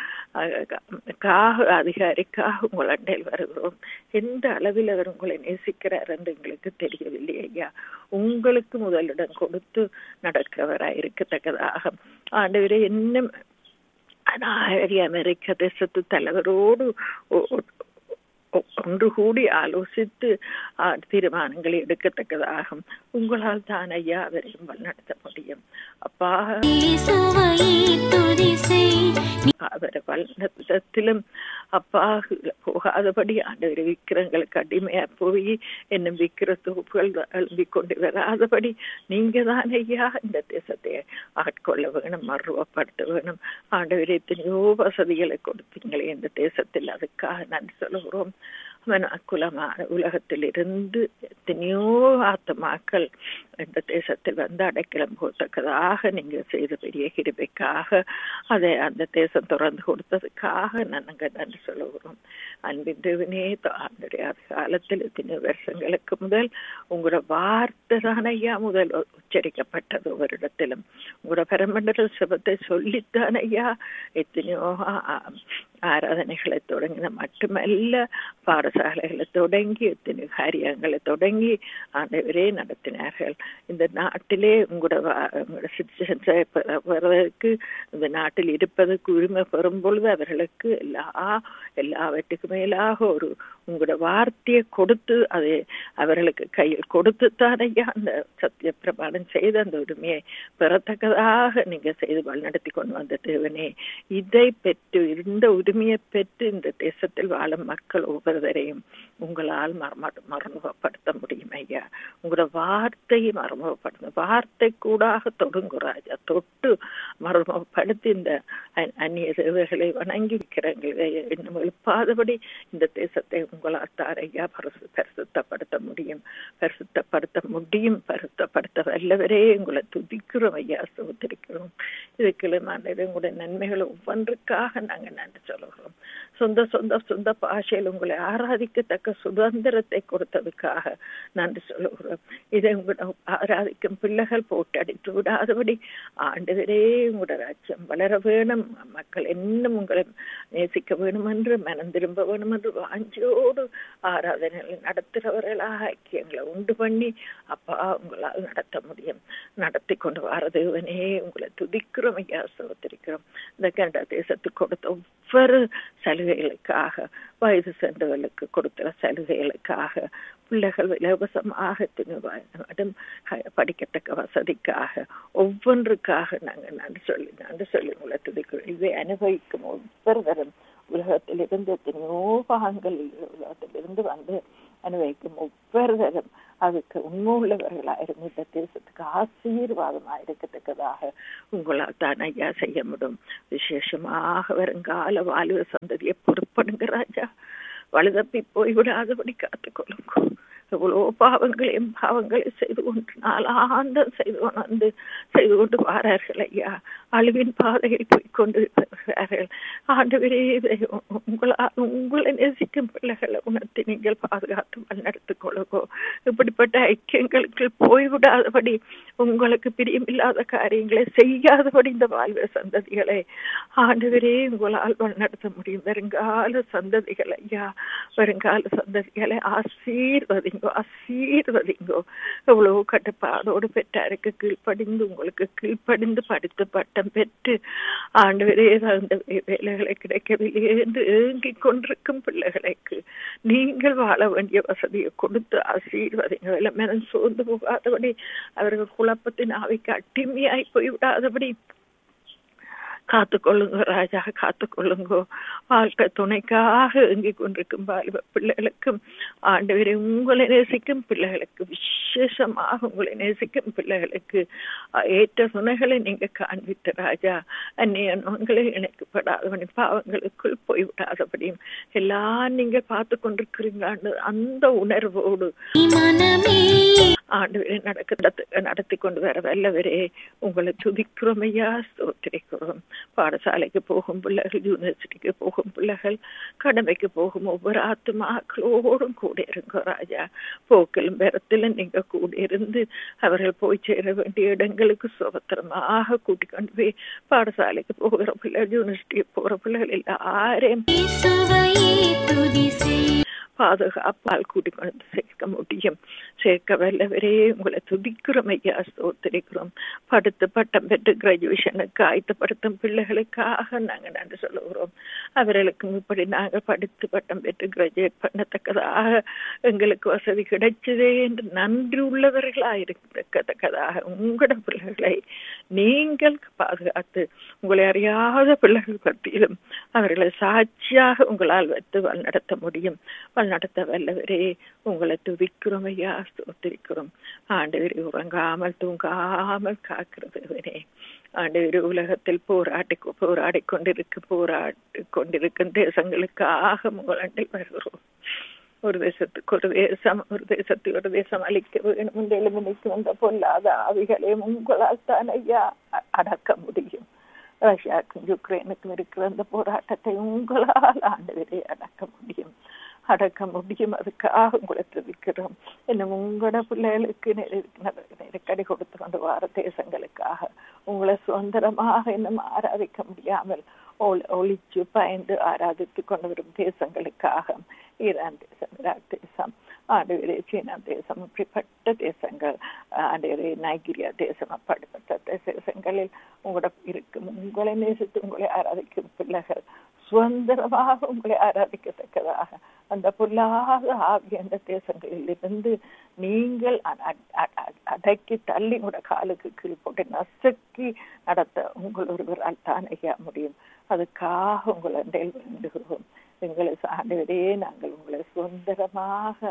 காக அதிகாரிக்காக உங்கள் அண்டையில் வருகிறோம் எந்த அளவில் அவர் உங்களை நேசிக்கிறார் என்று எங்களுக்கு தெரியவில்லை ஐயா உங்களுக்கு முதலிடம் கொடுத்து நடக்கிறவராய் இருக்கத்தக்கதாக ஆண்டவரே இன்னும் அமெரிக்க தேசத்து தலைவரோடு ஒன்று கூடி ஆலோசித்து தீர்மானங்களை எடுக்கத்தக்கதாகும் உங்களால் தான் ஐயா அவரையும் வழிநடத்த முடியும் அப்பா அவரை வழிநடத்திலும் அப்பா போகாதபடி ஆண்டவர் விக்கிரங்களுக்கு அடிமையா போய் என்னும் விக்கிர தொகுப்புகள் எழும்பி கொண்டு வராதபடி நீங்க தான் ஐயா இந்த தேசத்தை ஆட்கொள்ள வேணும் மருவப்படுத்த வேணும் ஆண்டவர் எத்தனையோ வசதிகளை கொடுத்தீங்களே இந்த தேசத்தில் அதுக்காக நன்றி சொல்லுகிறோம் குலமான உலகத்தில் இருந்து எத்தனையோ ஆத்மாக்கள் இந்த தேசத்தில் வந்து அடைக்கலம் போத்தக்கதாக நீங்க செய்த பெரிய கிருபைக்காக அதை அந்த தேசம் திறந்து கொடுத்ததுக்காக நாங்கள் நன்றி சொல்லுகிறோம் அன்பின் தேவனே ஆண்டுடைய காலத்தில் எத்தனையோ வருஷங்களுக்கு முதல் உங்களோட வார்த்தை தான் ஐயா முதல் உச்சரிக்கப்பட்டது ஒரு இடத்திலும் உங்களோட பரமண்டல சிவத்தை சொல்லித்தான் ஐயா எத்தனையோ ஆராதனைகளை தொடங்கின மட்டுமல்ல பாடசாலைகளை தொடங்கி எத்தனை காரியங்களை தொடங்கி ஆண்டவரே நடத்தினார்கள் இந்த நாட்டிலே உங்களோட உங்களோட சிட்டிசன்ஸை பெறுவதற்கு இந்த நாட்டில் இருப்பதற்கு உரிமை பெறும் பொழுது அவர்களுக்கு எல்லா எல்லாவற்றுக்கு மேலாக ஒரு உங்களோட வார்த்தையை கொடுத்து அதை அவர்களுக்கு கையில் கொடுத்து தானையா அந்த சத்திய பிரமாணம் செய்த அந்த உரிமையை பெறத்தக்கதாக நீங்க செய்து வழிநடத்தி கொண்டு வந்த தேவனே இதை பெற்று இந்த உரிமையை பெற்று இந்த தேசத்தில் வாழும் மக்கள் ஒவ்வொருவரையும் உங்களால் மர்ம மர்மப்படுத்த முடியும் ஐயா உங்களோட வார்த்தையை மர்மப்படுத்த வார்த்தை கூடாக தொடுங்க ராஜா தொட்டு மர்மப்படுத்தி இந்த அந்நிய தேவைகளை வணங்கி வைக்கிறவங்களை இன்னும் எழுப்பாதபடி இந்த தேசத்தை உங்களால் தாரையா பரிசு பரிசுத்தப்படுத்த முடியும் பரிசுத்தப்படுத்த முடியும் பரிசுத்தப்படுத்த வல்லவரே உங்களை துதிக்கிறோம் ஐயா சோதரிக்கிறோம் இதுக்கு உங்களுடைய நன்மைகள் ஒவ்வொன்றுக்காக நாங்கள் நன்றி சொல்லுகிறோம் சொந்த சொந்த சொந்த பாஷையில் உங்களை ஆராதிக்கத்தக்க சுதந்திரத்தை கொடுத்ததுக்காக நன்றி சொல்லுகிறோம் இதை உங்களை ஆராதிக்கும் பிள்ளைகள் போட்டு அடித்து விடாதபடி ஆண்டுகிறே உங்களோட ராஜ்யம் வளர வேணும் மக்கள் இன்னும் உங்களை நேசிக்க வேணும் என்று மனம் திரும்ப வேணும் என்று வாஞ்சியோடு ஆராதனைகளை நடத்துகிறவர்களாக ஐக்கியங்களை உண்டு பண்ணி அப்பா உங்களால் நடத்த முடியும் நடத்தி கொண்டு வர தேவனே உங்களை துதிக்கிறோம் ஐயா சோத்திருக்கிறோம் இந்த கனடா தேசத்துக்கு கொடுத்த ஒவ்வொரு சலுகைகளுக்காக வயது சென்றவர்களுக்கு கொடுத்த சலுகைகளுக்காக பிள்ளைகள் இலவசமாக தினம் படிக்கத்தக்க வசதிக்காக ஒவ்வொன்றுக்காக நாங்கள் நன்றி சொல்லி நன்றி சொல்லி உங்களை துதிக்கிறோம் இதை அனுபவிக்கும் ஒவ்வொருவரும் உலகத்திலிருந்து எத்தனையோ பாகங்களில் உலகத்திலிருந்து வந்து அனுபவிக்கும் ஒவ்வொருவரும் அதுக்கு உண்மையுள்ளவர்களாக இருந்து இந்த தேசத்துக்கு ஆசீர்வாதமாக இருக்கத்தக்கதாக உங்களால் தான் ஐயா செய்ய முடியும் விசேஷமாக வருங்கால வாழ்வு சந்ததியை பொறுப்படுங்க ராஜா வலுதப்பி போய்விடாதபடி காத்துக்கொள்ளுங்க எவ்வளோ பாவங்களையும் பாவங்களை செய்து கொண்டு நாளாந்தம் செய்து கொண்டு செய்து கொண்டு வாரார்கள் ஐயா அழிவின் பாதையில் போய்கொண்டு வருகிறார்கள் ஆண்டவரே உங்களால் உங்களை நேசிக்கும் பிள்ளைகளை உணர்த்தி நீங்கள் பாதுகாத்து வழிநடத்திக் கொள்ளுங்கோ இப்படிப்பட்ட ஐக்கியங்களுக்கு போய்விடாதபடி உங்களுக்கு பிரியமில்லாத காரியங்களை செய்யாதபடி இந்த வாழ்வு சந்ததிகளை ஆண்டவரே உங்களால் வழிநடத்த முடியும் வருங்கால சந்ததிகள் ஐயா வருங்கால சந்ததிகளை ஆசீர்வதிங்கோ ஆசீர்வதிங்கோ எவ்வளவு கட்டுப்பாடோடு பெற்றாருக்கு கீழ்ப்படிந்து உங்களுக்கு கீழ்ப்படிந்து படித்து பட்டம் பெற்று ஆண்டவரே அந்த வேலைகளை கிடைக்கவில்லை என்று ஏங்கிக் கொண்டிருக்கும் பிள்ளைகளுக்கு நீங்கள் வாழ வேண்டிய வசதியை கொடுத்து ஆசீர்வதிங்க மனம் சோர்ந்து போகாதபடி அவர்கள் குழப்பத்தின் ஆவிக்கு அட்டிமையாய் போய்விடாதபடி காத்துக்கொள்ளுங்க ராஜா காத்துக்கொள்ளுங்கோ வாழ்க்கை துணைக்காக எங்கிக் கொண்டிருக்கும் வாலிப பிள்ளைகளுக்கும் ஆண்டவரை உங்களை நேசிக்கும் பிள்ளைகளுக்கு விசேஷமாக உங்களை நேசிக்கும் பிள்ளைகளுக்கு ஏற்ற துணைகளை நீங்க காண்பித்த ராஜா அந்நிய நோன்களை இணைக்கப்படாதபடி பாவங்களுக்குள் போய்விடாதபடியும் எல்லாம் நீங்க பார்த்து கொண்டிருக்கிறீங்க அந்த உணர்வோடு ஆண்டு நடக்க நடத்தி கொண்டு வர வல்லவரே உங்களை துதிக்கிறோம் ஐயா ஸ்தோத்திரிக்கிறோம் பாடசாலைக்கு போகும் பிள்ளைகள் யூனிவர்சிட்டிக்கு போகும் பிள்ளைகள் கடமைக்கு போகும் ஒவ்வொரு ஆத்மாக்களோடும் கூட இருங்க ராஜா போக்கிலும் பெறத்திலும் நீங்க கூட இருந்து அவர்கள் போய் சேர வேண்டிய இடங்களுக்கு சுபத்திரமாக கூட்டிக் கொண்டு போய் பாடசாலைக்கு போகிற பிள்ளைகள் யூனிவர்சிட்டிக்கு போகிற பிள்ளைகள் எல்லாரையும் பாதுகாப்பால் கூட்டிக் கொண்டு சேர்க்க முடியும் சேர்க்க வல்லவரே உங்களை துதிக்கிறோம் ஐயா ஸ்தோத்திரிக்கிறோம் படுத்து பட்டம் பெற்று கிராஜுவேஷனுக்கு ஆயத்தப்படுத்தும் பிள்ளைகளுக்காக நாங்கள் நன்றி சொல்லுகிறோம் அவர்களுக்கும் இப்படி நாங்கள் படித்து பட்டம் பெற்று கிராஜுவேட் பண்ணத்தக்கதாக எங்களுக்கு வசதி கிடைச்சதே என்று நன்றி உள்ளவர்களாக இருக்கத்தக்கதாக உங்களோட பிள்ளைகளை நீங்கள் பாதுகாத்து உங்களை அறியாத பிள்ளைகள் பற்றியிலும் அவர்களை சாட்சியாக உங்களால் வைத்து வழிநடத்த முடியும் வழிநடத்த வல்லவரே உங்களை துதிக்கிறோம் ஐயா ஸ்தோத்திரிக்கிறோம் ஆண்டவரே உறங்காமல் தூங்காமல் காக்கிறதுவரே ஆண்டவரே உலகத்தில் போராடி போராடி கொண்டிருக்கும் போராடி கொண்டிருக்கும் தேசங்களுக்காக உங்களண்டை வருகிறோம் ஒரு தேசத்துக்கு ஒரு தேசம் ஒரு தேசத்தை ஒரு தேசம் அழிக்க வேணும் என்று எழுமணிக்கு வந்த பொல்லாத ஆவிகளையும் உங்களால் தான் ஐயா அடக்க முடியும் ரஷ்யாவுக்கும் யுக்ரைனுக்கும் இருக்கிற அந்த போராட்டத்தை உங்களால் ஆண்டவரே அடக்க முடியும் அடக்க முடியும் அதுக்காக உங்களை துதிக்கிறோம் இன்னும் உங்களோட பிள்ளைகளுக்கு நெருக்கடி கொடுத்து கொண்டு வர தேசங்களுக்காக உங்களை சுதந்திரமாக இன்னும் ஆராதிக்க முடியாமல் ஒளிச்சு பயந்து ஆராதித்து கொண்டு வரும் தேசங்களுக்காக ஈரான் தேசம் ஈராக் தேசம் ஆண்டுவரே சீனா தேசம் இப்படிப்பட்ட தேசங்கள் ஆண்டுவரே நைகீரியா தேசம் அப்படிப்பட்ட தேசங்களில் உங்களோட இருக்கும் உங்களை நேசித்து உங்களை ஆராதிக்கும் பிள்ளைகள் சுதந்திரமாக உங்களை ஆராதிக்கத்தக்கதாக அந்த பொல்லாத ஆகிய அந்த தேசங்களில் இருந்து நீங்கள் அடக்கி தள்ளி கூட காலுக்கு கீழ் போட்டு நசுக்கி நடத்த உங்கள் ஒருவரால் தான் ஐயா முடியும் அதுக்காக உங்களை வேண்டுகிறோம் எங்களை ஆண்டவரே நாங்கள் உங்களை சுதந்திரமாக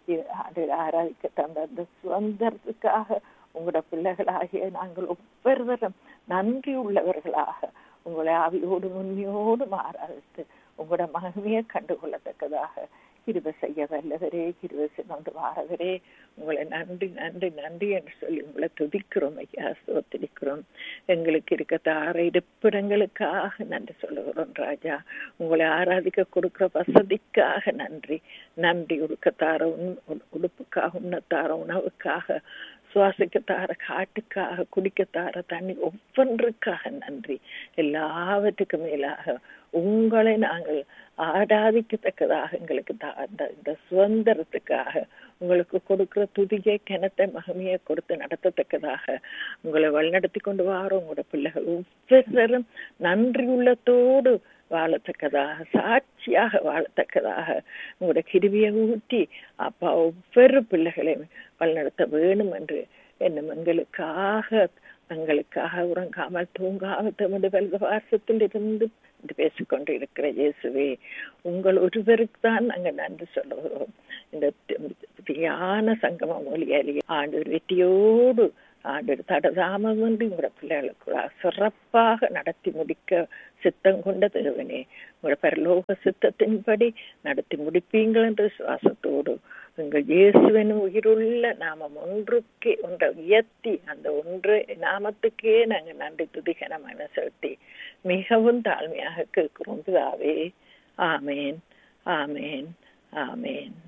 ஆராதிக்க தந்த அந்த சுதந்திரத்துக்காக உங்களோட பிள்ளைகளாகிய நாங்கள் ஒவ்வொருவரும் நன்றி உள்ளவர்களாக உங்களை ஆவியோடு உண்மையோடு ஆராதித்து உங்களோட மகிமையை கண்டுகொள்ளத்தக்கதாக கிருப செய்ய வல்லவரே கிருப சென்று வாரவரே உங்களை நன்றி நன்றி நன்றி என்று சொல்லி உங்களை துதிக்கிறோம் ஐயா ஸ்தோத்திரிக்கிறோம் எங்களுக்கு இருக்க தார இருப்பிடங்களுக்காக நன்றி சொல்லுகிறோம் ராஜா உங்களை ஆராதிக்க கொடுக்கிற வசதிக்காக நன்றி நன்றி உடுக்கத்தார உடுப்புக்காக உண்ணத்தார உணவுக்காக சுவாசிக்கத்தார காட்டுக்காக குடிக்கத்தார தண்ணி ஒவ்வொன்றுக்காக நன்றி எல்லாவற்றுக்கும் மேலாக உங்களை நாங்கள் ஆராதிக்கத்தக்கதாக எங்களுக்கு இந்த சுதந்திரத்துக்காக உங்களுக்கு கொடுக்கிற துதியை கிணத்தை மகமையை கொடுத்து நடத்தத்தக்கதாக உங்களை வழிநடத்தி கொண்டு வாரோம் உங்களோட பிள்ளைகள் ஒவ்வொருத்தரும் நன்றி உள்ளத்தோடு வாழத்தக்கதாக சாட்சியாக வாழத்தக்கதாக உங்களோட கிருவியை ஊற்றி அப்பா ஒவ்வொரு பிள்ளைகளையும் வழிநடத்த வேணும் என்று என்னும் எங்களுக்காக தங்களுக்காக உறங்காமல் தூங்காமல் தமது வல்வாசத்தில் இருந்து பேசிக்கொண்டு இருக்கிற இயேசுவே உங்கள் ஒருவருக்கு தான் நாங்கள் நன்றி சொல்லுகிறோம் இந்த தியான சங்கம மொழியாலேயே ஆண்டு வெற்றியோடு ஆண்டு தடதாமம் வந்து உங்களோட பிள்ளைகளுக்கு சிறப்பாக நடத்தி முடிக்க சித்தம் கொண்ட தேவனே உங்களோட பரலோக சித்தத்தின்படி நடத்தி முடிப்பீங்கள் என்ற சுவாசத்தோடு எங்கள் இயேசுவனும் உயிருள்ள நாமம் ஒன்றுக்கே ஒன்றை உயர்த்தி அந்த ஒன்று நாமத்துக்கே நாங்கள் நன்றி துதிகனமான செலுத்தி மிகவும் தாழ்மையாக கேட்கிறோம் பிதாவே ஆமேன் ஆமேன் ஆமேன்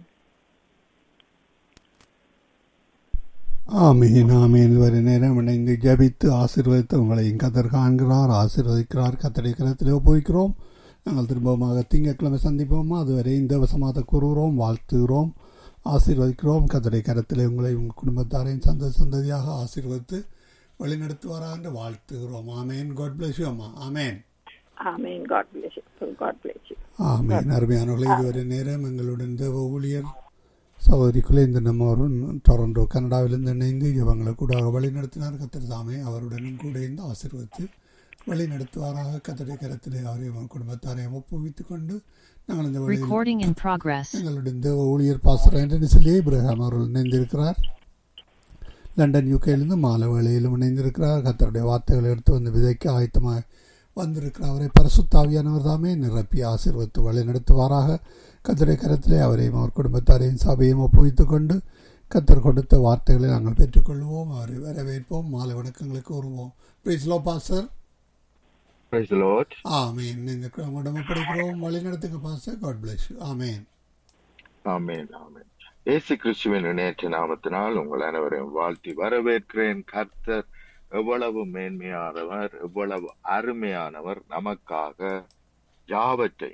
ஆமீன் ஆமீன் இதுவரை நேரம் இணைந்து ஜபித்து ஆசீர்வதித்து உங்களையும் கத்தர் காண்கிறார் ஆசீர்வதிக்கிறார் கத்தடை கரத்தில் ஒப்புவிக்கிறோம் நாங்கள் திரும்பமாக திங்கட்கிழமை சந்திப்போமா அதுவரை இந்த வசமாக கூறுகிறோம் வாழ்த்துகிறோம் ஆசீர்வதிக்கிறோம் கத்தடை கரத்தில் உங்களை உங்கள் குடும்பத்தாரையும் சந்த சந்ததியாக ஆசீர்வதித்து வழிநடத்துவாரா என்று வாழ்த்துகிறோம் ஆமேன் காட் பிளஸ் யூ அம்மா amen amen God bless you God bless you amen அருமையானவர்களே இதுவரை நேரம் எங்களுடன் தேவ ஊழியர் சகோதரிக்குள்ளே இந்த நம்ம ஒரு டொரண்டோ கனடாவிலிருந்து இணைந்து இவங்களை கூட வழி நடத்தினார் கத்தர் தாமே அவருடனும் கூட இருந்து ஆசீர்வதித்து வழி நடத்துவாராக கத்தடை கரத்திலே அவரையும் குடும்பத்தாரையும் ஒப்புவித்துக் கொண்டு நாங்கள் இந்த Recording in progress. எங்களுடைய இந்த ஊழியர் பாஸ்டர் ஆண்டனி சொல்லி இப்ரஹாம் அவர்கள் இணைந்திருக்கிறார் லண்டன் யூகேலிருந்து மாலை வேளையிலும் இணைந்திருக்கிறார் கத்தருடைய வார்த்தைகளை எடுத்து வந்து விதைக்க ஆயத்தமாக வந்திருக்கிற அவரை பரிசுத்தாவியானவர் தாமே நிரப்பி ஆசீர்வத்து வழி நடத்துவாராக கத்தரை கரத்திலே அவரையும் அவர் குடும்பத்தாரையும் சபையும் ஒப்புவித்துக் கொண்டு கத்தர் கொடுத்த வார்த்தைகளை நாங்கள் பெற்றுக்கொள்வோம் அவரை வரவேற்போம் மாலை வணக்கங்களுக்கு வருவோம் பிரைஸ்லோ பாஸ்டர் Praise the Lord. ஆமேன் இந்த உடம்பு படிக்கிறோம் வழி நடத்துங்க பாஸ்டர் காட் பிளஸ் ஆமேன் ஆமென் ஆமென் இயேசு கிறிஸ்துவின் இணையற்ற நாமத்தினால் உங்கள் அனைவரையும் வாழ்த்தி வரவேற்கிறேன் கர்த்தர் எவ்வளவு மேன்மையானவர் எவ்வளவு அருமையானவர் நமக்காக யாவற்றை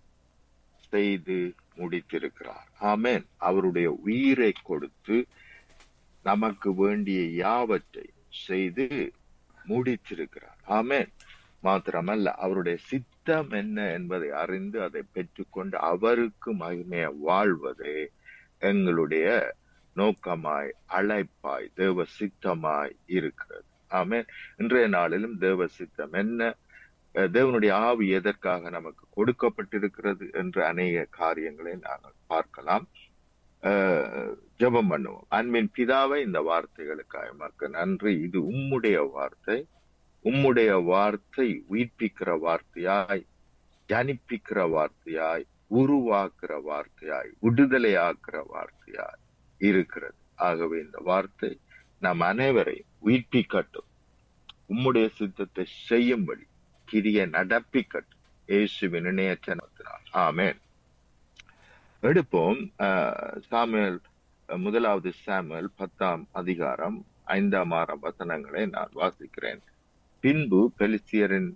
செய்து முடித்திருக்கிறார் ஆமென் அவருடைய உயிரை கொடுத்து நமக்கு வேண்டிய யாவற்றை செய்து முடித்திருக்கிறார் ஆமென் மாத்திரமல்ல அவருடைய சித்தம் என்ன என்பதை அறிந்து அதை பெற்றுக்கொண்டு அவருக்கு மகிமைய வாழ்வதே எங்களுடைய நோக்கமாய் அழைப்பாய் தேவ சித்தமாய் இருக்கிறது ஆமென் இன்றைய நாளிலும் தேவ சித்தம் என்ன அஹ் தேவனுடைய ஆவி எதற்காக நமக்கு கொடுக்கப்பட்டிருக்கிறது என்ற அநேக காரியங்களை நாங்கள் பார்க்கலாம் அஹ் ஜெபம் பண்ணுவோம் அன்பின் பிதாவை இந்த வார்த்தைகளுக்காக எமக்கு நன்றி இது உம்முடைய வார்த்தை உம்முடைய வார்த்தை உயிர்ப்பிக்கிற வார்த்தையாய் ஜனிப்பிக்கிற வார்த்தையாய் உருவாக்குற வார்த்தையாய் விடுதலையாக்குற வார்த்தையாய் இருக்கிறது ஆகவே இந்த வார்த்தை நம் அனைவரை உயிர்ப்பிக்கட்டும் உம்முடைய சித்தத்தை செய்யும்படி கிரிய நடப்பிக்கட்டும் இயேசுவின் இணையற்றனத்தினால் ஆமென் எடுப்போம் அஹ், சாமுவேல் அஹ், முதலாவது சாமுவேல் பத்தாம் அதிகாரம் ஐந்தாம் ஆறாம் வசனங்களை நான் வாசிக்கிறேன் பின்பு பெலிஸ்தியரின்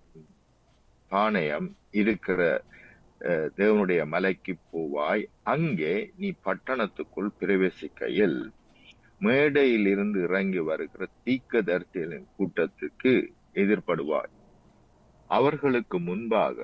பாளையம் இருக்கிற அஹ், தேவனுடைய மலைக்கு போவாய் அங்கே நீ பட்டணத்துக்குள் பிரவேசிக்கையில் மேடையில் இருந்து இறங்கி வருகிற தீக்கதரிசிகளின் கூட்டத்துக்கு எதிர்படுவாய் அவர்களுக்கு முன்பாக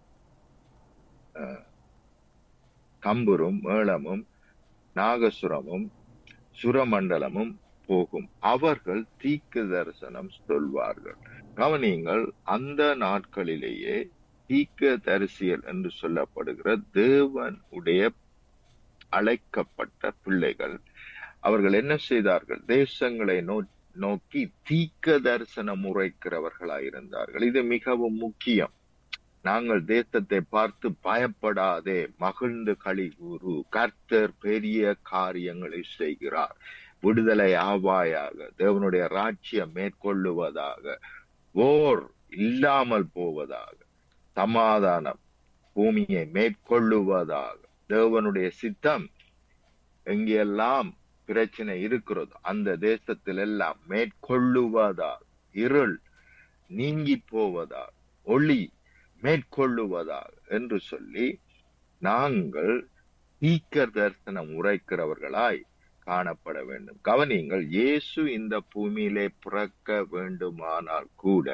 அஹ், தம்புரும் மேளமும் நாகசுரமும் சுரமண்டலமும் போகும் அவர்கள் தீக்கு தரிசனம் சொல்வார்கள் கவனியுங்கள் அந்த நாட்களிலேயே தீக்க தரிசியல் என்று சொல்லப்படுகிற தேவன் உடைய அழைக்கப்பட்ட பிள்ளைகள் அவர்கள் என்ன செய்தார்கள் தேசங்களை நோ நோக்கி தீக்க தரிசனம் உரைக்கிறவர்களாயிருந்தார்கள் இது மிகவும் முக்கியம் நாங்கள் தேசத்தை பார்த்து பயப்படாதே மகிழ்ந்து களி கூறு கர்த்தர் பெரிய காரியங்களை செய்கிறார் விடுதலை ஆவாயாக தேவனுடைய ராஜ்யம் மேற்கொள்ளுவதாக ஓர் இல்லாமல் போவதாக சமாதானம் பூமியை மேற்கொள்ளுவதாக தேவனுடைய சித்தம் எங்கெல்லாம் பிரச்சனை இருக்கிறதோ அந்த தேசத்தில் எல்லாம் மேற்கொள்ளுவதாக இருள் நீங்கி போவதாக ஒளி மேற்கொள்ளுவதாக என்று சொல்லி நாங்கள் தீக்கர் தரிசனம் உரைக்கிறவர்களாய் காணப்பட வேண்டும் கவனியுங்கள் இயேசு இந்த பூமியிலே பிறக்க வேண்டுமானால் கூட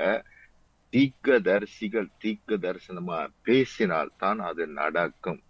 தீக்க தரிசிகள் தீக்க தரிசனமா பேசினால் தான் அது நடக்கும்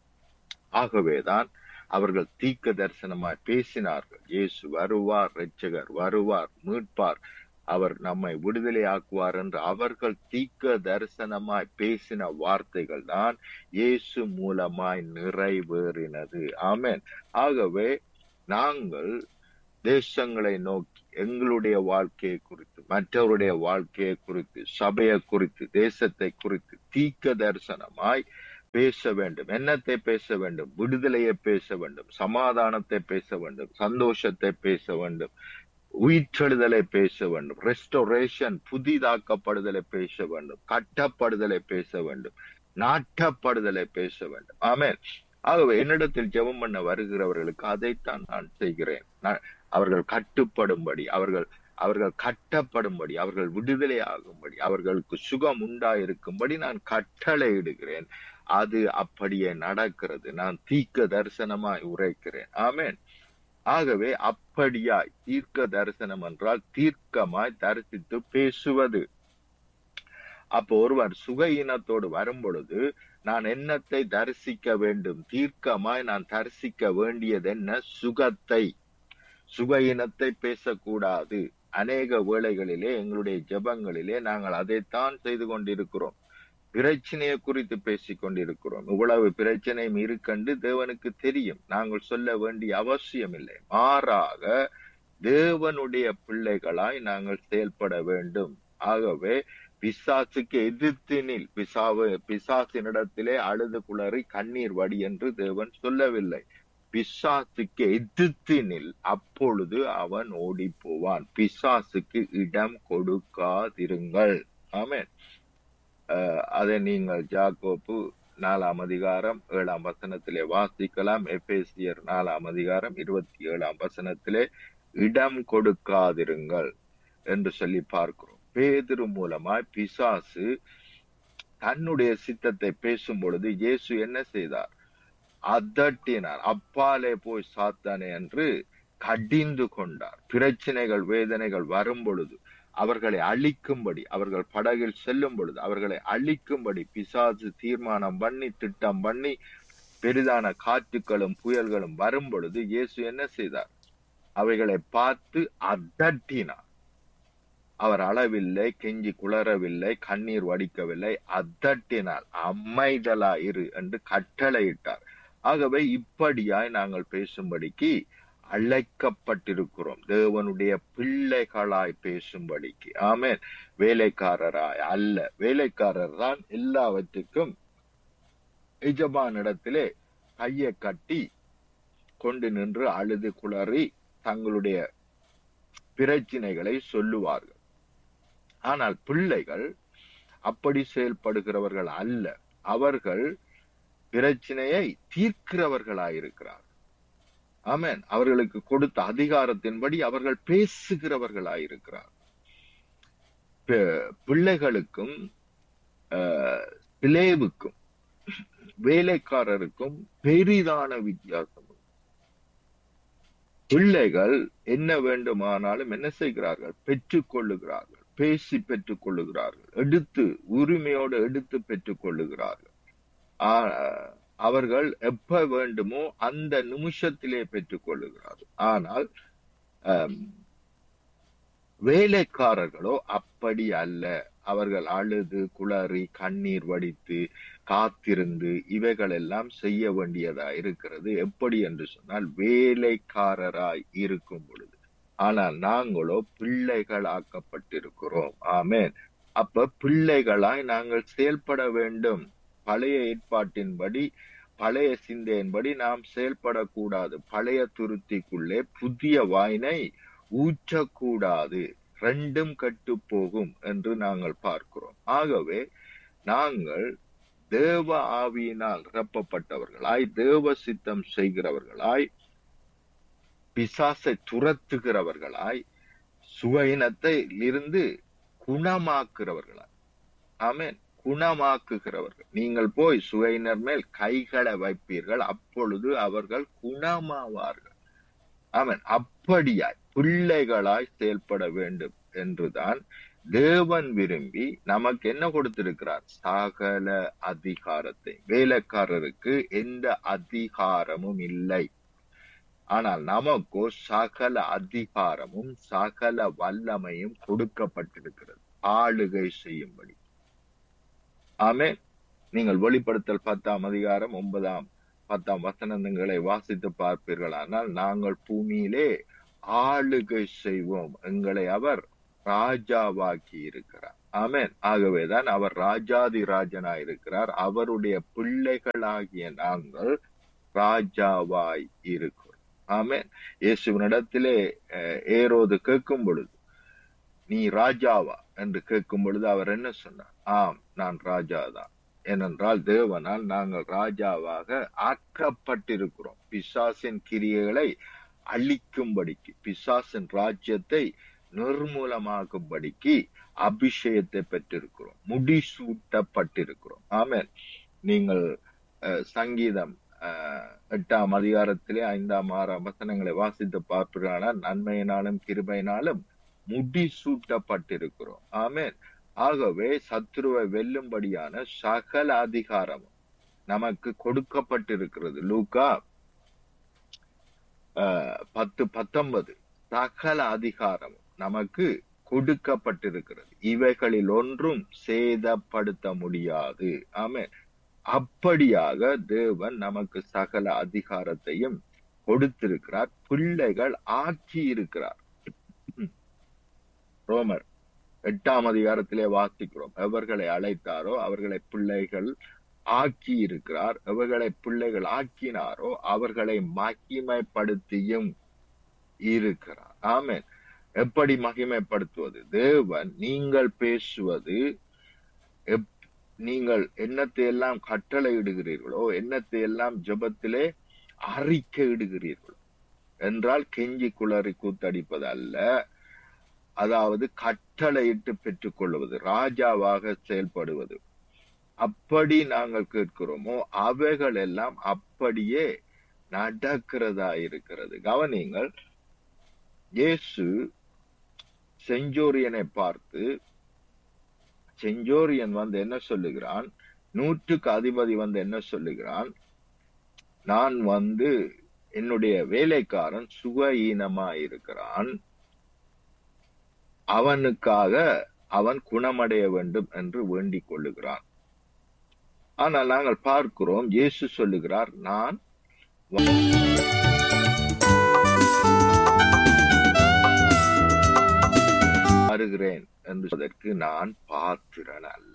ஆகவேதான் அவர்கள் தீக்க தரிசனமாய் பேசினார்கள் இயேசு வருவார் இரட்சகர் வருவார் மீட்பார் அவர் நம்மை விடுதலை ஆக்குவார் என்று அவர்கள் தீக்க தரிசனமாய் பேசின வார்த்தைகள் தான் இயேசு மூலமாய் நிறைவேறினது ஆமென் ஆகவே நாங்கள் தேசங்களை நோக்கி எங்களுடைய வாழ்க்கையை குறித்து மற்றவருடைய வாழ்க்கையை குறித்து சபையை குறித்து தேசத்தை குறித்து தீக்க தரிசனமாய் பேச வேண்டும் என்னத்தை பேச வேண்டும் விடுதலையை பேச வேண்டும் சமாதானத்தை பேச வேண்டும் சந்தோஷத்தை பேச வேண்டும் உயிர்த்தெழுதலை பேச வேண்டும் ரெஸ்டோரேஷன் புதிதாக்கப்படுதலை பேச வேண்டும் கட்டப்படுதலை பேச வேண்டும் நாட்டப்படுதலை பேச வேண்டும் ஆமென் ஆகவே என்னிடத்தில் ஜெபம் பண்ண வருகிறவர்களுக்கு அதைத்தான் நான் செய்கிறேன் நான் அவர்கள் கட்டுப்படும்படி அவர்கள் அவர்கள் கட்டப்படும்படி அவர்கள் விடுதலை ஆகும்படி அவர்களுக்கு சுகம் உண்டாயிருக்கும்படி நான் கட்டளையிடுகிறேன் அது அப்படியே நடக்கிறது நான் தீக்க தரிசனமாய் உரைக்கிறேன் ஆமென் ஆகவே அப்படியாய் தீர்க்க தரிசனம் என்றால் தீர்க்கமாய் தரிசித்து பேசுவது அப்போ ஒருவர் சுகையினத்தோடு வரும் பொழுது நான் என்னத்தை தரிசிக்க வேண்டும் தீர்க்கமாய் நான் தரிசிக்க வேண்டியது என்ன சுகத்தை சுகையினத்தை பேசக்கூடாது அநேக வேளைகளிலே எங்களுடைய ஜெபங்களிலே நாங்கள் அதைத்தான் செய்து கொண்டிருக்கிறோம் பிரச்சனையை குறித்து பேசிக் கொண்டிருக்கிறோம் இவ்வளவு பிரச்சனையும் இருக்கண்டு தேவனுக்கு தெரியும் நாங்கள் சொல்ல வேண்டிய அவசியம் இல்லை மாறாக தேவனுடைய பிள்ளைகளாய் நாங்கள் செயல்பட வேண்டும் ஆகவே பிசாசுக்கு எதிர்த்து நில் பிசாவு பிசாசினிடத்திலே அழுது குளறி கண்ணீர் வடி என்று தேவன் சொல்லவில்லை பிசாசுக்கு எதிர்த்து நில் அப்பொழுது அவன் ஓடி போவான் பிசாசுக்கு இடம் கொடுக்காதிருங்கள் ஆமென் அஹ் அதை நீங்கள் ஜாக்கோப்பு நாலாம் அதிகாரம் ஏழாம் வசனத்திலே வாசிக்கலாம் எபேசியர் நாலாம் அதிகாரம் இருபத்தி ஏழாம் வசனத்திலே இடம் கொடுக்காதிருங்கள் என்று சொல்லி பார்க்கிறோம் பேதுரு மூலமாய் பிசாசு தன்னுடைய சித்தத்தை பேசும் பொழுது இயேசு என்ன செய்தார் அதட்டினார் அப்பாலே போய் சாத்தானே என்று கடிந்து கொண்டார் பிரச்சனைகள் வேதனைகள் வரும் பொழுது அவர்களை அழிக்கும்படி அவர்கள் படகில் செல்லும் பொழுது அவர்களை அழிக்கும்படி பிசாசு தீர்மானம் பண்ணி திட்டம் பண்ணி பெரிதான காற்றுகளும் புயல்களும் வரும் பொழுது இயேசு என்ன செய்தார் அவைகளை பார்த்து அதட்டினார் அவர் அளவில்லை கெஞ்சி குளறவில்லை கண்ணீர் வடிக்கவில்லை அதட்டினார் அமைதலா இரு என்று கட்டளையிட்டார் ஆகவே இப்படியாய் நாங்கள் பேசும்படிக்கு அழைக்கப்பட்டிருக்கிறோம் தேவனுடைய பிள்ளைகளாய் பேசும்படிக்கு ஆமென் வேலைக்காரராய் அல்ல வேலைக்காரர் தான் எல்லாவற்றுக்கும் எஜமானிடத்திலே கையை கட்டி கொண்டு நின்று அழுது குளறி தங்களுடைய பிரச்சினைகளை சொல்லுவார்கள் ஆனால் பிள்ளைகள் அப்படி செயல்படுகிறவர்கள் அல்ல அவர்கள் பிரச்சனையை தீர்க்கிறவர்களாயிருக்கிறார் ஆமென் அவர்களுக்கு கொடுத்த அதிகாரத்தின்படி அவர்கள் பேசுகிறவர்களாயிருக்கிறார் பி- பிள்ளைகளுக்கும் ஆஹ், பிளேவுக்கும் வேலைக்காரருக்கும் பெரிதான வித்தியாசம் உண்டு. பிள்ளைகள் என்ன வேண்டுமானாலும் என்ன செய்கிறார்கள் பெற்றுக் கொள்ளுகிறார்கள் பேசி பெற்றுக் கொள்ளுகிறார்கள் எடுத்து உரிமையோடு எடுத்து பெற்றுக் கொள்ளுகிறார்கள் ஆ- அவர்கள் எப்ப வேண்டுமோ அந்த நிமிஷத்திலே பெற்றுக் கொள்ளுகிறார்கள் ஆனால் ஆம், வேலைக்காரர்களோ அப்படி அல்ல அவர்கள் அழுது குளறி கண்ணீர் வடித்து காத்திருந்து இவைகள் எல்லாம் செய்ய வேண்டியதா இருக்கிறது எப்படி என்று சொன்னால் வேலைக்காரராய் இருக்கும் பொழுது ஆனால் நாங்களோ பிள்ளைகள் ஆக்கப்பட்டிருக்கிறோம் ஆமென் அப்ப பிள்ளைகளாய் நாங்கள் செயல்பட வேண்டும் பழைய ஏற்பாட்டின்படி பழைய சிந்தையின்படி நாம் செயல்படக்கூடாது பழைய துருத்திக்குள்ளே புதிய வாயினை ஊற்றக்கூடாது ரெண்டும் கட்டு போகும் என்று நாங்கள் பார்க்கிறோம் ஆகவே நாங்கள் தேவ ஆவியினால் நிரப்பப்பட்டவர்களாய் தேவ சித்தம் செய்கிறவர்களாய் பிசாசை துரத்துகிறவர்களாய் சுவையினத்தை இருந்து குணமாக்குறவர்களாய் ஆமேன் குணமாக்குகிறவர்கள் நீங்கள் போய் சுவையினர் மேல் கைகளை வைப்பீர்கள் அப்பொழுது அவர்கள் குணமாவார்கள் ஆமன் அப்படியாய் பிள்ளைகளாய் செயல்பட வேண்டும் என்றுதான் தேவன் விரும்பி நமக்கு என்ன கொடுத்திருக்கிறார் சகல அதிகாரத்தை வேலைக்காரருக்கு எந்த அதிகாரமும் இல்லை ஆனால் நமக்கோ சகல அதிகாரமும் சகல வல்லமையும் கொடுக்கப்பட்டிருக்கிறது ஆளுகை செய்யும்படி ஆமே நீங்கள் வெளிப்படுத்தல் பத்தாம் அதிகாரம் ஒன்பதாம் பத்தாம் வசனங்களை வாசித்து பார்ப்பீர்களானால் நாங்கள் பூமியிலே ஆளுகை செய்வோம் எங்களை அவர் ராஜாவாக்கி இருக்கிறார் ஆமேன் ஆகவேதான் அவர் ராஜாதி ராஜனா இருக்கிறார் அவருடைய பிள்ளைகளாகிய நாங்கள் ராஜாவாய் இருக்கிறோம் ஆமேன் இயேசுவினிடத்திலே ஏரோது கேட்கும் பொழுது நீ ராஜாவா என்று கேட்கும் பொழுது அவர் என்ன சொன்னார் ஆம் நான் ராஜாதான் ஏனென்றால் தேவனால் நாங்கள் ராஜாவாக ஆக்கப்பட்டிருக்கிறோம் பிசாசின் கிரியைகளை அழிக்கும்படிக்கு பிசாசின் ராஜ்யத்தை நிர்மூலமாகும்படிக்கு அபிஷேகத்தை பெற்றிருக்கிறோம் முடிசூட்டப்பட்டிருக்கிறோம் ஆமேன் நீங்கள் சங்கீதம் எட்டாம் அதிகாரத்திலே ஐந்தாம் ஆறாம் வசனங்களை வாசித்து பார்ப்பீர்களானால் நன்மையினாலும் கிருபையினாலும் முடிசூட்டப்பட்டிருக்கிறோம் ஆமேன் ஆகவே சத்ருவை வெல்லும்படியான சகல அதிகாரமும் நமக்கு கொடுக்கப்பட்டிருக்கிறது லூக்கா பத்து பத்தொன்பது சகல அதிகாரமும் நமக்கு கொடுக்கப்பட்டிருக்கிறது இவைகளில் ஒன்றும் சேதப்படுத்த முடியாது ஆமே அப்படியாக தேவன் நமக்கு சகல அதிகாரத்தையும் கொடுத்திருக்கிறார் பிள்ளைகள் ஆக்கி இருக்கிறார் ரோமர் எட்டாம் அதிகாரத்திலே வாசிக்கிறோம் எவர்களை அழைத்தாரோ அவர்களை பிள்ளைகள் ஆக்கி இருக்கிறார் எவர்களை பிள்ளைகள் ஆக்கினாரோ அவர்களை மகிமைப்படுத்தியும் இருக்கிறார் ஆமேன் எப்படி மகிமைப்படுத்துவது தேவன் நீங்கள் பேசுவது நீங்கள் என்னத்தை எல்லாம் கட்டளை இடுகிறீர்களோ என்னத்தை எல்லாம் ஜபத்திலே அறிக்கை இடுகிறீர்களோ என்றால் கெஞ்சி குளறி கூத்தடிப்பது அல்ல அதாவது கட்டளையிட்டு பெற்றுக் கொள்வது ராஜாவாக செயல்படுவது அப்படி நாங்கள் கேட்கிறோமோ அவைகள் எல்லாம் அப்படியே நடக்கிறதா இருக்கிறது கவனிங்கள் இயேசு செஞ்சோரியனை பார்த்து செஞ்சோரியன் வந்து என்ன சொல்லுகிறான் நூற்றுக்கு அதிபதி வந்து என்ன சொல்லுகிறான் நான் வந்து என்னுடைய வேலைக்காரன் சுகஈனமா இருக்கிறான் அவனுக்காக அவன் குணமடைய வேண்டும் என்று வேண்டிக் கொள்ளுகிறான் ஆனால் நாங்கள் பார்க்கிறோம் இயேசு சொல்லுகிறார் நான் வருகிறேன் என்பதற்கு நான் பாத்திரன் அல்ல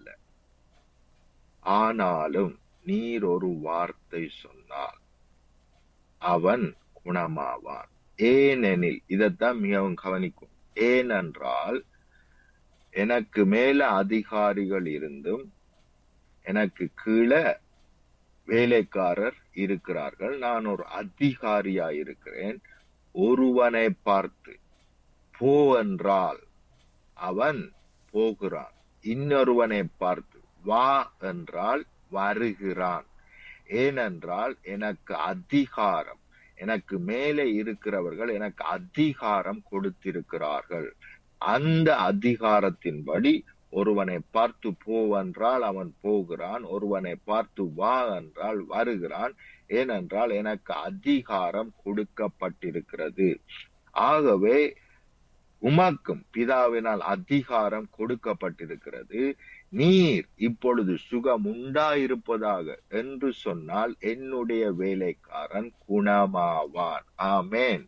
ஆனாலும் நீர் ஒரு வார்த்தை சொன்னால் அவன் குணமாவான் ஏனெனில் இதைத்தான் மிகவும் கவனிக்கும் ஏனென்றால் எனக்கு மேல அதிகாரிகள் இருந்தும் எனக்கு கீழே வேலைக்காரர் இருக்கிறார்கள் நான் ஒரு அதிகாரியா இருக்கிறேன் ஒருவனை பார்த்து போ என்றால் அவன் போகிறான் இன்னொருவனை பார்த்து வா என்றால் வருகிறான் ஏனென்றால் எனக்கு அதிகாரம் எனக்கு மேலே இருக்கிறவர்கள் எனக்கு அதிகாரம் கொடுத்திருக்கிறார்கள் அந்த அதிகாரத்தின்படி ஒருவனை பார்த்து போவென்றால் அவன் போகிறான் ஒருவனை பார்த்து வா என்றால் வருகிறான் ஏனென்றால் எனக்கு அதிகாரம் கொடுக்கப்பட்டிருக்கிறது ஆகவே உமக்கும் பிதாவினால் அதிகாரம் கொடுக்கப்பட்டிருக்கிறது நீர் இப்பொழுது சுகம் உண்டாயிருப்பதாக என்று சொன்னால் என்னுடைய வேலைக்காரன் குணமாவான் ஆமேன்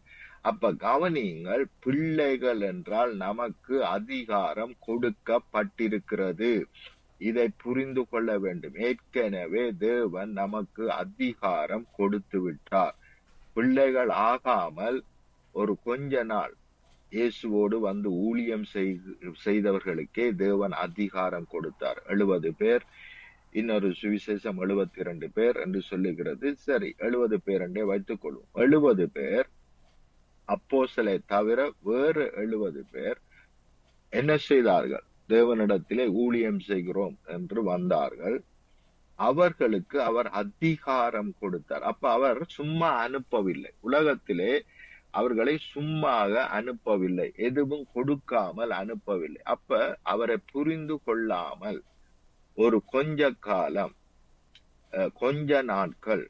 அப்ப கவனியுங்கள் பிள்ளைகள் என்றால் நமக்கு அதிகாரம் கொடுக்கப்பட்டிருக்கிறது இதை புரிந்து கொள்ள வேண்டும் ஏற்கனவே தேவன் நமக்கு அதிகாரம் கொடுத்து விட்டார் பிள்ளைகள் ஆகாமல் ஒரு கொஞ்ச நாள் இயேசுவோடு வந்து ஊழியம் செய்து- செய்தவர்களுக்கே தேவன் அதிகாரம் கொடுத்தார் எழுபது பேர் இன்னொரு சுவிசேஷம் எழுபத்தி இரண்டு பேர் என்று சொல்லுகிறது சரி எழுபது பேர் என்றே வைத்துக் கொள்வோம் எழுபது பேர் அப்போஸ்தலை தவிர வேறு எழுபது பேர் என்ன செய்தார்கள் தேவனிடத்திலே ஊழியம் செய்கிறோம் என்று வந்தார்கள் அவர்களுக்கு அவர் அதிகாரம் கொடுத்தார் அப்ப அவர் சும்மா அனுப்பவில்லை உலகத்திலே அவர்களை சும்மாக அனுப்பவில்லை எதுவும் கொடுக்காமல் அனுப்பவில்லை அப்ப அவரை புரிந்து கொள்ளாமல் ஒரு கொஞ்ச காலம் அஹ், கொஞ்ச நாட்கள்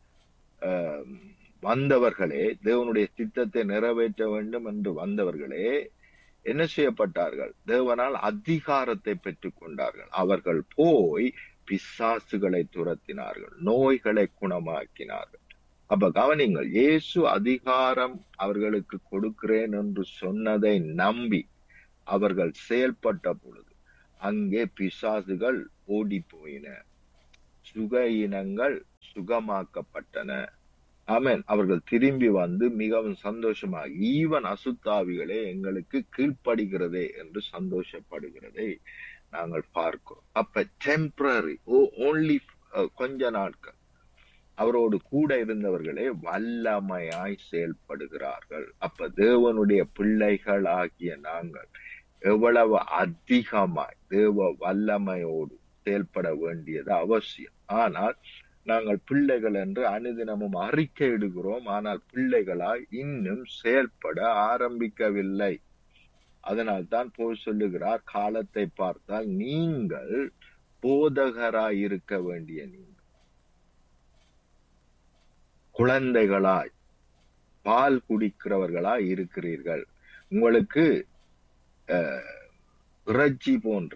அஹ், வந்தவர்களே தேவனுடைய திட்டத்தை நிறைவேற்ற வேண்டும் என்று வந்தவர்களே என்ன செய்யப்பட்டார்கள் தேவனால் அதிகாரத்தை பெற்றுக் கொண்டார்கள் அவர்கள் போய் பிசாசுகளை துரத்தினார்கள் நோய்களை குணமாக்கினார்கள் அப்ப கவனிங்கள் இயேசு அதிகாரம் அவர்களுக்கு கொடுக்கிறேன் என்று சொன்னதை நம்பி அவர்கள் செயல்பட்ட பொழுது அங்கே பிசாசுகள் ஓடி போயின சுக இனங்கள் சுகமாக்கப்பட்டன ஆமென் அவர்கள் திரும்பி வந்து மிகவும் சந்தோஷமாக ஈவன் அசுத்தாவிகளே எங்களுக்கு கீழ்ப்படுகிறதே என்று சந்தோஷப்படுகிறதை நாங்கள் பார்க்கிறோம் அப்ப டெம்பரரி ஓ ஓன்லி கொஞ்ச நாட்கள் அவரோடு கூட இருந்தவர்களே வல்லமையாய் செயல்படுகிறார்கள் அப்ப தேவனுடைய பிள்ளைகள் ஆகிய நாங்கள் எவ்வளவு அதிகமாய் தேவ வல்லமையோடு செயல்பட வேண்டியது அவசியம் ஆனால் நாங்கள் பிள்ளைகள் என்று அனுதினமும் அறிக்கையிடுகிறோம் ஆனால் பிள்ளைகளாய் இன்னும் செயல்பட ஆரம்பிக்கவில்லை அதனால் தான் போய் சொல்லுகிறார் காலத்தை பார்த்தால் நீங்கள் போதகராய் இருக்க வேண்டிய நீங்கள் குழந்தைகளாய் பால் குடிக்கிறவர்களாய் இருக்கிறீர்கள் உங்களுக்கு அஹ், இறைச்சி போன்ற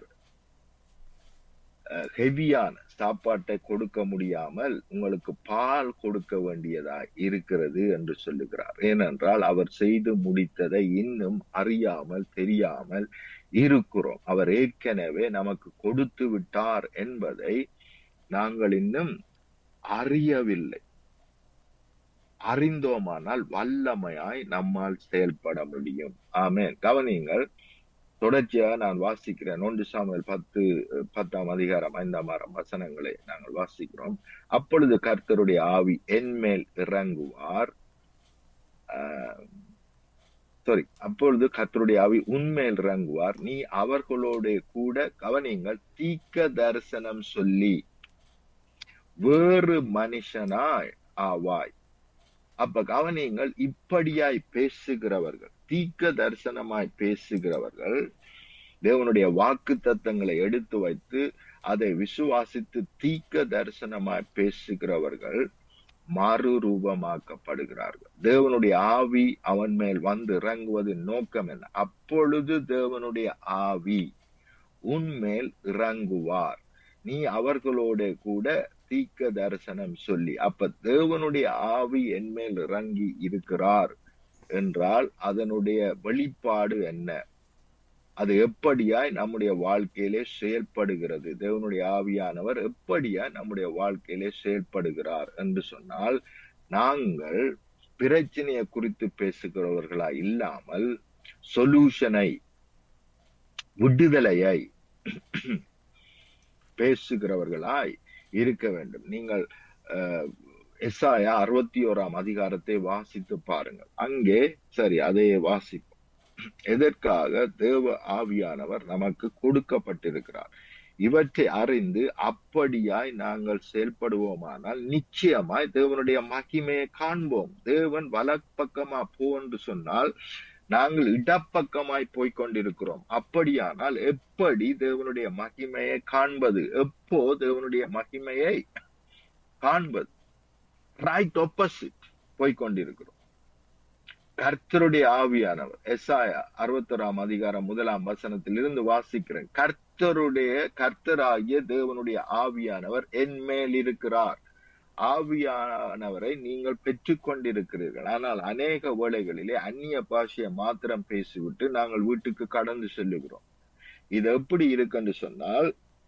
ஹெவியான சாப்பாட்டை கொடுக்க முடியாமல் உங்களுக்கு பால் கொடுக்க வேண்டியதா இருக்கிறது என்று சொல்லுகிறார் ஏனென்றால் அவர் செய்து முடித்ததை இன்னும் அறியாமல் தெரியாமல் இருக்கிறோம் அவர் ஏற்கனவே நமக்கு கொடுத்து விட்டார் என்பதை நாங்கள் இன்னும் அறியவில்லை அறிந்தோமானால் வல்லமையாய் நம்மால் செயல்பட முடியும் ஆமென் கவனியுங்கள் தொடர்ச்சியாக நான் வாசிக்கிறேன் ஒன்று சாமுவேல் பத்து பத்தாம் அதிகாரம் ஐந்தாம் ஆறாம் வசனங்களை நாங்கள் வாசிக்கிறோம் அப்பொழுது கர்த்தருடைய ஆவி என்மேல் இறங்குவார் சாரி அப்பொழுது கர்த்தருடைய ஆவி உன்மேல் இறங்குவார் நீ அவர்களோட கூட கவனிங்கள் தீக்க தரிசனம் சொல்லி வேறு மனுஷனாய் ஆவாய் அப்ப கவனியுங்கள் இப்படியாய் பேசுகிறவர்கள் தீக்க தரிசனமாய் பேசுகிறவர்கள் தேவனுடைய வாக்கு தத்தங்களை எடுத்து வைத்து அதை விசுவாசித்து தீக்க தரிசனமாய் பேசுகிறவர்கள் மறுரூபமாக்கப்படுகிறார்கள் தேவனுடைய ஆவி அவன் மேல் வந்து இறங்குவதின் நோக்கம் என்ன அப்பொழுது தேவனுடைய ஆவி உன்மேல் இறங்குவார் நீ அவர்களோட கூட தீக்க தரிசனம் சொல்லி அப்ப தேவனுடைய ஆவி என்மேல் இறங்கி இருக்கிறார் என்றால் அதனுடைய வெளிப்பாடு என்ன அது எப்படியாய் நம்முடைய வாழ்க்கையிலே செயல்படுகிறது தேவனுடைய ஆவியானவர் எப்படியாய் நம்முடைய வாழ்க்கையிலே செயல்படுகிறார் என்று சொன்னால் நாங்கள் பிரச்சனையை குறித்து பேசுகிறவர்களா இல்லாமல் சொல்யூஷனை விடுதலையை பேசுகிறவர்களாய் இருக்க வேண்டும் நீங்கள் எஸ்ஆயா அறுபத்தி ஓராம் அதிகாரத்தை வாசித்து பாருங்கள் அங்கே சரி அதையே வாசிப்போம் எதற்காக தேவ ஆவியானவர் நமக்கு கொடுக்கப்பட்டிருக்கிறார் இவற்றை அறிந்து அப்படியாய் நாங்கள் செயல்படுவோமானால் நிச்சயமாய் தேவனுடைய மகிமையை காண்போம் தேவன் வலப்பக்கமா போ என்று சொன்னால் நாங்கள் இடப்பக்கமாய் போய்கொண்டிருக்கிறோம் அப்படியானால் எப்படி தேவனுடைய மகிமையை காண்பது எப்போ தேவனுடைய மகிமையை காண்பது ரைட் ஆப்போசிட் போய்கொண்டிருக்கிறோம் கர்த்தருடைய ஆவியானவர் எஸ்ஆயா அறுபத்தொராம் அதிகாரம் முதலாம் வசனத்தில் இருந்து வாசிக்கிறேன் கர்த்தருடைய கர்த்தராகிய தேவனுடைய ஆவியானவர் என் மேல் இருக்கிறார் ஆவியானவரை நீங்கள் பெற்றுக் கொண்டிருக்கிறீர்கள் ஆனால் அநேக வேளைகளிலே அந்நிய பாஷையை மாத்திரம் பேசிவிட்டு நாங்கள் வீட்டுக்கு கடந்து செல்லுகிறோம் இது எப்படி இருக்குன்னு சொன்னால்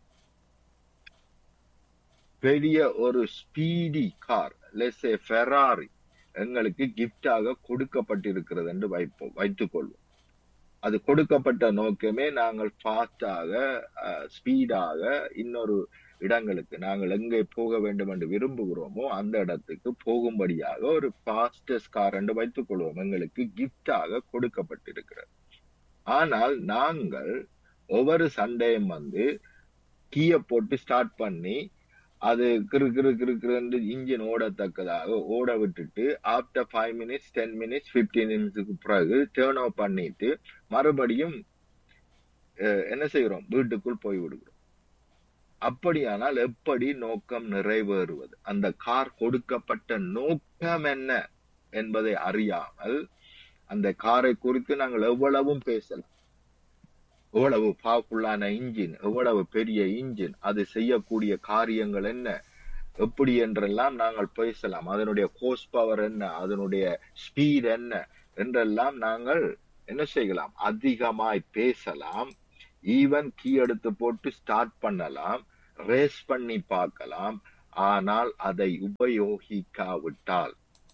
பெரிய ஒரு ஸ்பீடி கார் லெஸ் ஃபெராரி எங்களுக்கு கிஃப்டாக கொடுக்கப்பட்டிருக்கிறது என்று வைப்போம் வைத்துக் கொள்வோம் அது கொடுக்கப்பட்ட நோக்கமே நாங்கள் ஃபாஸ்டாக ஸ்பீடாக இன்னொரு இடங்களுக்கு நாங்கள் எங்கே போக வேண்டும் என்று விரும்புகிறோமோ அந்த இடத்துக்கு போகும்படியாக ஒரு ஃபாஸ்டஸ்ட் கார் என்று வைத்துக் கொள்வோம் எங்களுக்கு கிஃப்டாக கொடுக்கப்பட்டிருக்கிறது ஆனால் நாங்கள் ஒவ்வொரு சண்டையும் வந்து கீயை போட்டு ஸ்டார்ட் பண்ணி அது கிரு கிரு கிரு கிருன்னு இன்ஜின் ஓடத்தக்கதாக ஓட விட்டுட்டு after five minutes ten minutes fifteen மினிட்ஸுக்கு பிறகு டேர்ன் ஆஃப் பண்ணிட்டு மறுபடியும் என்ன செய்கிறோம் வீட்டுக்குள் போய் விடுகிறோம் அப்படியானால் எப்படி நோக்கம் நிறைவேறுவது அந்த கார் கொடுக்கப்பட்ட நோக்கம் என்ன என்பதை அறியாமல் அந்த காரை குறித்து நாங்கள் எவ்வளவும் பேசலாம் எவ்வளவு பவர்ஃபுல்லான இன்ஜின் எவ்வளவு பெரிய இன்ஜின் அது செய்யக்கூடிய காரியங்கள் என்ன எப்படி என்றெல்லாம் நாங்கள் பேசலாம் அதனுடைய கோஸ் பவர் என்ன அதனுடைய ஸ்பீட் என்ன என்றெல்லாம் நாங்கள் என்ன செய்யலாம் அதிகமாய் பேசலாம் ஈவன் கீ எடுத்து போட்டு ஸ்டார்ட் பண்ணலாம் ரேஸ் பண்ணி பார்க்கலாம் ஆனால் அதை உபயோகிக்காவிட்டால்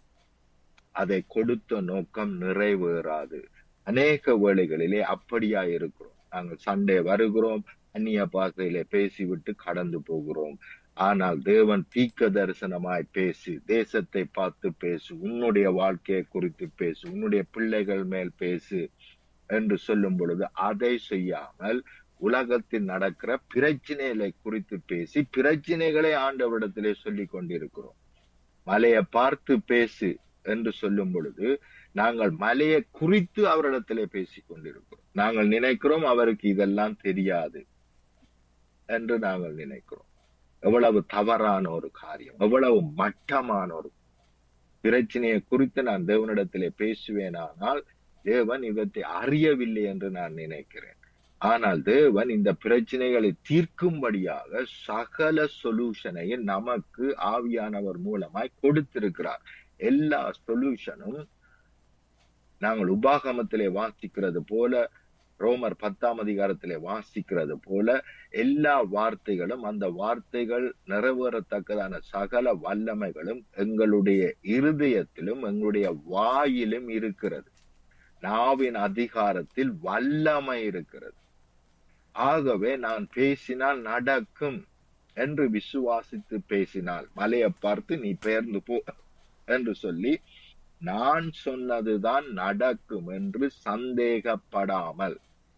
அதை கொடுத்த நோக்கம் நிறைவேறாது அநேக வேளைகளிலே அப்படியா இருக்கிறோம் நாங்கள் சண்டே வருகிறோம் அந்நிய பாசையிலே பேசிவிட்டு கடந்து போகிறோம் ஆனால் தேவன் தீக்க தரிசனமாய் பேசி தேசத்தை பார்த்து பேசு உன்னுடைய வாழ்க்கையை குறித்து பேசு உன்னுடைய பிள்ளைகள் மேல் பேசு என்று சொல்லும் பொழுது அதை செய்யாமல் உலகத்தில் நடக்கிற பிரச்சனைகளை குறித்து பேசி பிரச்சனைகளை ஆண்டவரிடத்திலே சொல்லிக் கொண்டிருக்கிறோம் மலையை பார்த்து பேசு என்று சொல்லும் பொழுது நாங்கள் மலையை குறித்து அவரிடத்திலே பேசிக் கொண்டிருக்கிறோம் நாங்கள் நினைக்கிறோம் அவருக்கு இதெல்லாம் தெரியாது என்று நாங்கள் நினைக்கிறோம் எவ்வளவு தவறான ஒரு காரியம் எவ்வளவு மட்டமான ஒரு பிரச்சனையை குறித்து நான் தேவனிடத்திலே பேசுவேனானால் தேவன் இவற்றை அறியவில்லை என்று நான் நினைக்கிறேன் ஆனால் தேவன் இந்த பிரச்சனைகளை தீர்க்கும்படியாக சகல சொல்யூஷனையும் நமக்கு ஆவியானவர் மூலமாய் கொடுத்திருக்கிறார் எல்லா சொல்யூஷனும் நாங்கள் உபாகமத்திலே வாசிக்கிறது போல ரோமர் பத்தாம் அதிகாரத்திலே வாசிக்கிறது போல எல்லா வார்த்தைகளும் அந்த வார்த்தைகள் நிறைவேறத்தக்கதான சகல வல்லமைகளும் எங்களுடைய இருதயத்திலும் எங்களுடைய வாயிலும் இருக்கிறது நாவின் அதிகாரத்தில் வல்லமை இருக்கிறது ஆகவே நான் பேசினால் நடக்கும் என்று விசுவாசித்து பேசினால் மலையை பார்த்து நீ பெயர்ந்து போ என்று சொல்லி நான் சொன்னதுதான் நடக்கும் என்று சந்தேகப்படாமல்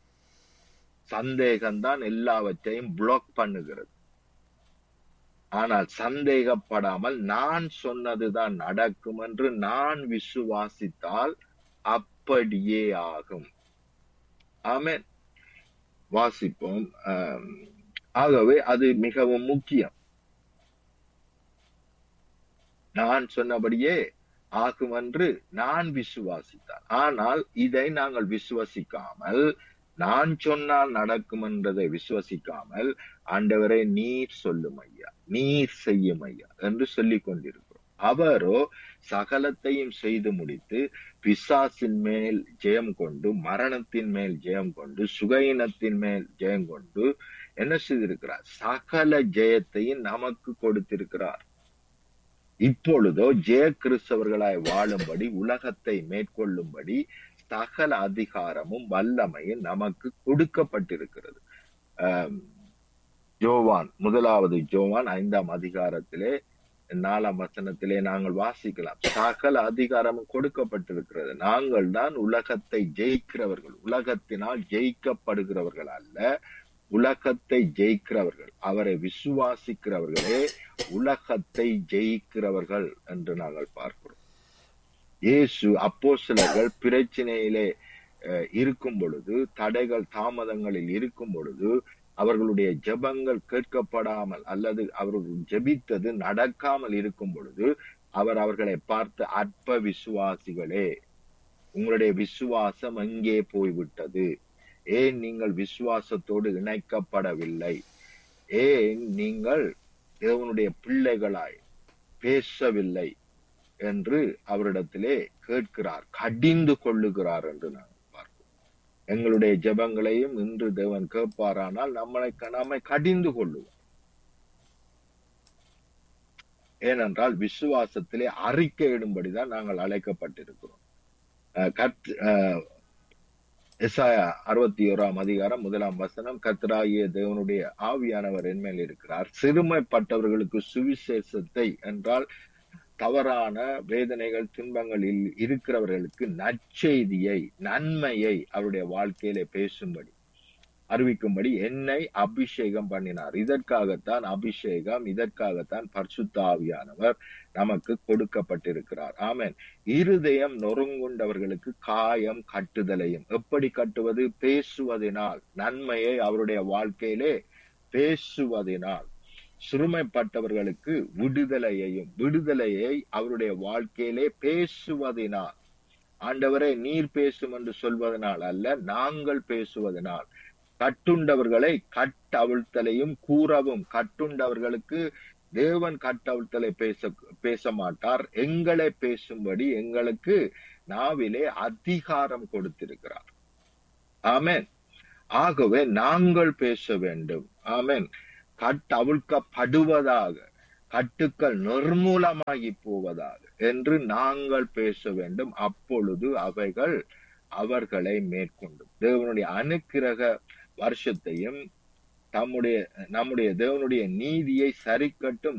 சந்தேகம்தான் எல்லாவற்றையும் பிளாக் பண்ணுகிறது ஆனால் சந்தேகப்படாமல் நான் சொன்னதுதான் நடக்கும் என்று நான் விசுவாசித்தால் அப்படியே ஆகும் ஆமென் வாசிப்போம் ஆகவே அது மிகவும் முக்கியம் நான் சொன்னபடியே ஆகும் என்று நான் விசுவாசித்தார் ஆனால் இதை நாங்கள் விசுவசிக்காமல் நான் சொன்னால் நடக்கும் என்றதை விசுவசிக்காமல் ஆண்டவரை நீர் சொல்லும் ஐயா நீர் செய்யும் ஐயா என்று சொல்லிக் கொண்டிருக்கிறோம் அவரோ சகலத்தையும் செய்து முடித்து பிசாசின் மேல் ஜெயம் கொண்டு மரணத்தின் மேல் ஜெயம் கொண்டு சுகையினத்தின் மேல் ஜெயம் கொண்டு என்ன செய்திருக்கிறார் சகல ஜெயத்தையும் நமக்கு கொடுத்திருக்கிறார் இப்பொழுதோ ஜெய கிறிஸ்தவர்களாய் வாழும்படி உலகத்தை மேற்கொள்ளும்படி சகல அதிகாரமும் வல்லமையும் நமக்கு கொடுக்கப்பட்டிருக்கிறது ஜோவான் முதலாவது ஜோவான் ஐந்தாம் அதிகாரத்திலே நாலாம் வசனத்திலே நாங்கள் வாசிக்கலாம் சகல அதிகாரமும் கொடுக்கப்பட்டிருக்கிறது நாங்கள் தான் உலகத்தை ஜெயிக்கிறவர்கள் உலகத்தினால் ஜெயிக்கப்படுகிறவர்கள் அல்ல உலகத்தை ஜெயிக்கிறவர்கள் அவரை விசுவாசிக்கிறவர்களே உலகத்தை ஜெயிக்கிறவர்கள் என்று நாங்கள் பார்க்கிறோம் இயேசு அப்போ சிலர்கள் பிரச்சனையிலே இருக்கும் பொழுது தடைகள் தாமதங்களில் இருக்கும் பொழுது அவர்களுடைய ஜெபங்கள் கேட்கப்படாமல் அல்லது அவர்கள் ஜெபித்தது நடக்காமல் இருக்கும் பொழுது அவர் அவர்களை பார்த்து அற்ப விசுவாசிகளே உங்களுடைய விசுவாசம் எங்கே போய்விட்டது ஏன் நீங்கள் விசுவாசத்தோடு இணைக்கப்படவில்லை ஏன் நீங்கள் தேவனுடைய பிள்ளைகளாய் பேசவில்லை என்று அவரிடத்திலே கேட்கிறார் கடிந்து கொள்ளுகிறார் என்று நாங்கள் பார்க்கிறோம் எங்களுடைய ஜெபங்களையும் இன்று தேவன் கேட்பாரானால் நம்மளை நம்மை கடிந்து கொள்ளுவோம் ஏனென்றால் விசுவாசத்திலே அறிக்கையிடும்படிதான் நாங்கள் அழைக்கப்பட்டிருக்கிறோம் அஹ் கத் அஹ் எசாயா அறுபத்தி ஓராம் அதிகாரம் முதலாம் வசனம் கத்ராகிய தேவனுடைய ஆவியானவர் என்மேல் இருக்கிறார் சிறுமைப்பட்டவர்களுக்கு சுவிசேஷத்தை என்றால் தவறான வேதனைகள் துன்பங்களில் இருக்கிறவர்களுக்கு நற்செய்தியை நன்மையை அவருடைய வாழ்க்கையிலே பேசும்படி அறிவிக்கும்படி என்னை அபிஷேகம் பண்ணினார் இதற்காகத்தான் அபிஷேகம் இதற்காகத்தான் பரிசுத்த ஆவியானவர் நமக்கு கொடுக்கப்பட்டிருக்கிறார் ஆமென் இருதயம் நொறுங்குண்டவர்களுக்கு காயம் கட்டுதலையும் எப்படி கட்டுவது பேசுவதனால் நன்மையை அவருடைய வாழ்க்கையிலே பேசுவதனால் சிறுமைப்பட்டவர்களுக்கு விடுதலையையும் விடுதலையை அவருடைய வாழ்க்கையிலே பேசுவதனால் ஆண்டவரே நீர் பேசும் என்று சொல்வதனால் அல்ல நாங்கள் பேசுவதனால் கட்டுண்டவர்களை கட்டவிழ்த்தலையும் கூறவும் கட்டுண்டவர்களுக்கு தேவன் கட்டவிழ்த்தலை பேச பேச மாட்டார் எங்களை பேசும்படி எங்களுக்கு நாவிலே அதிகாரம் கொடுத்திருக்கிறார் ஆமென் ஆகவே நாங்கள் பேச வேண்டும் ஆமென் கட்டவிழ்க்கப்படுவதாக கட்டுக்கள் நிர்மூலமாகி போவதாக என்று நாங்கள் பேச வேண்டும் அப்பொழுது அவைகள் அவர்களை மேற்கொண்டும் தேவனுடைய அனுக்கிரக வருஷத்தையும் தம்முடைய நம்முடைய தேவனுடைய நீதியை சரிக்கட்டும்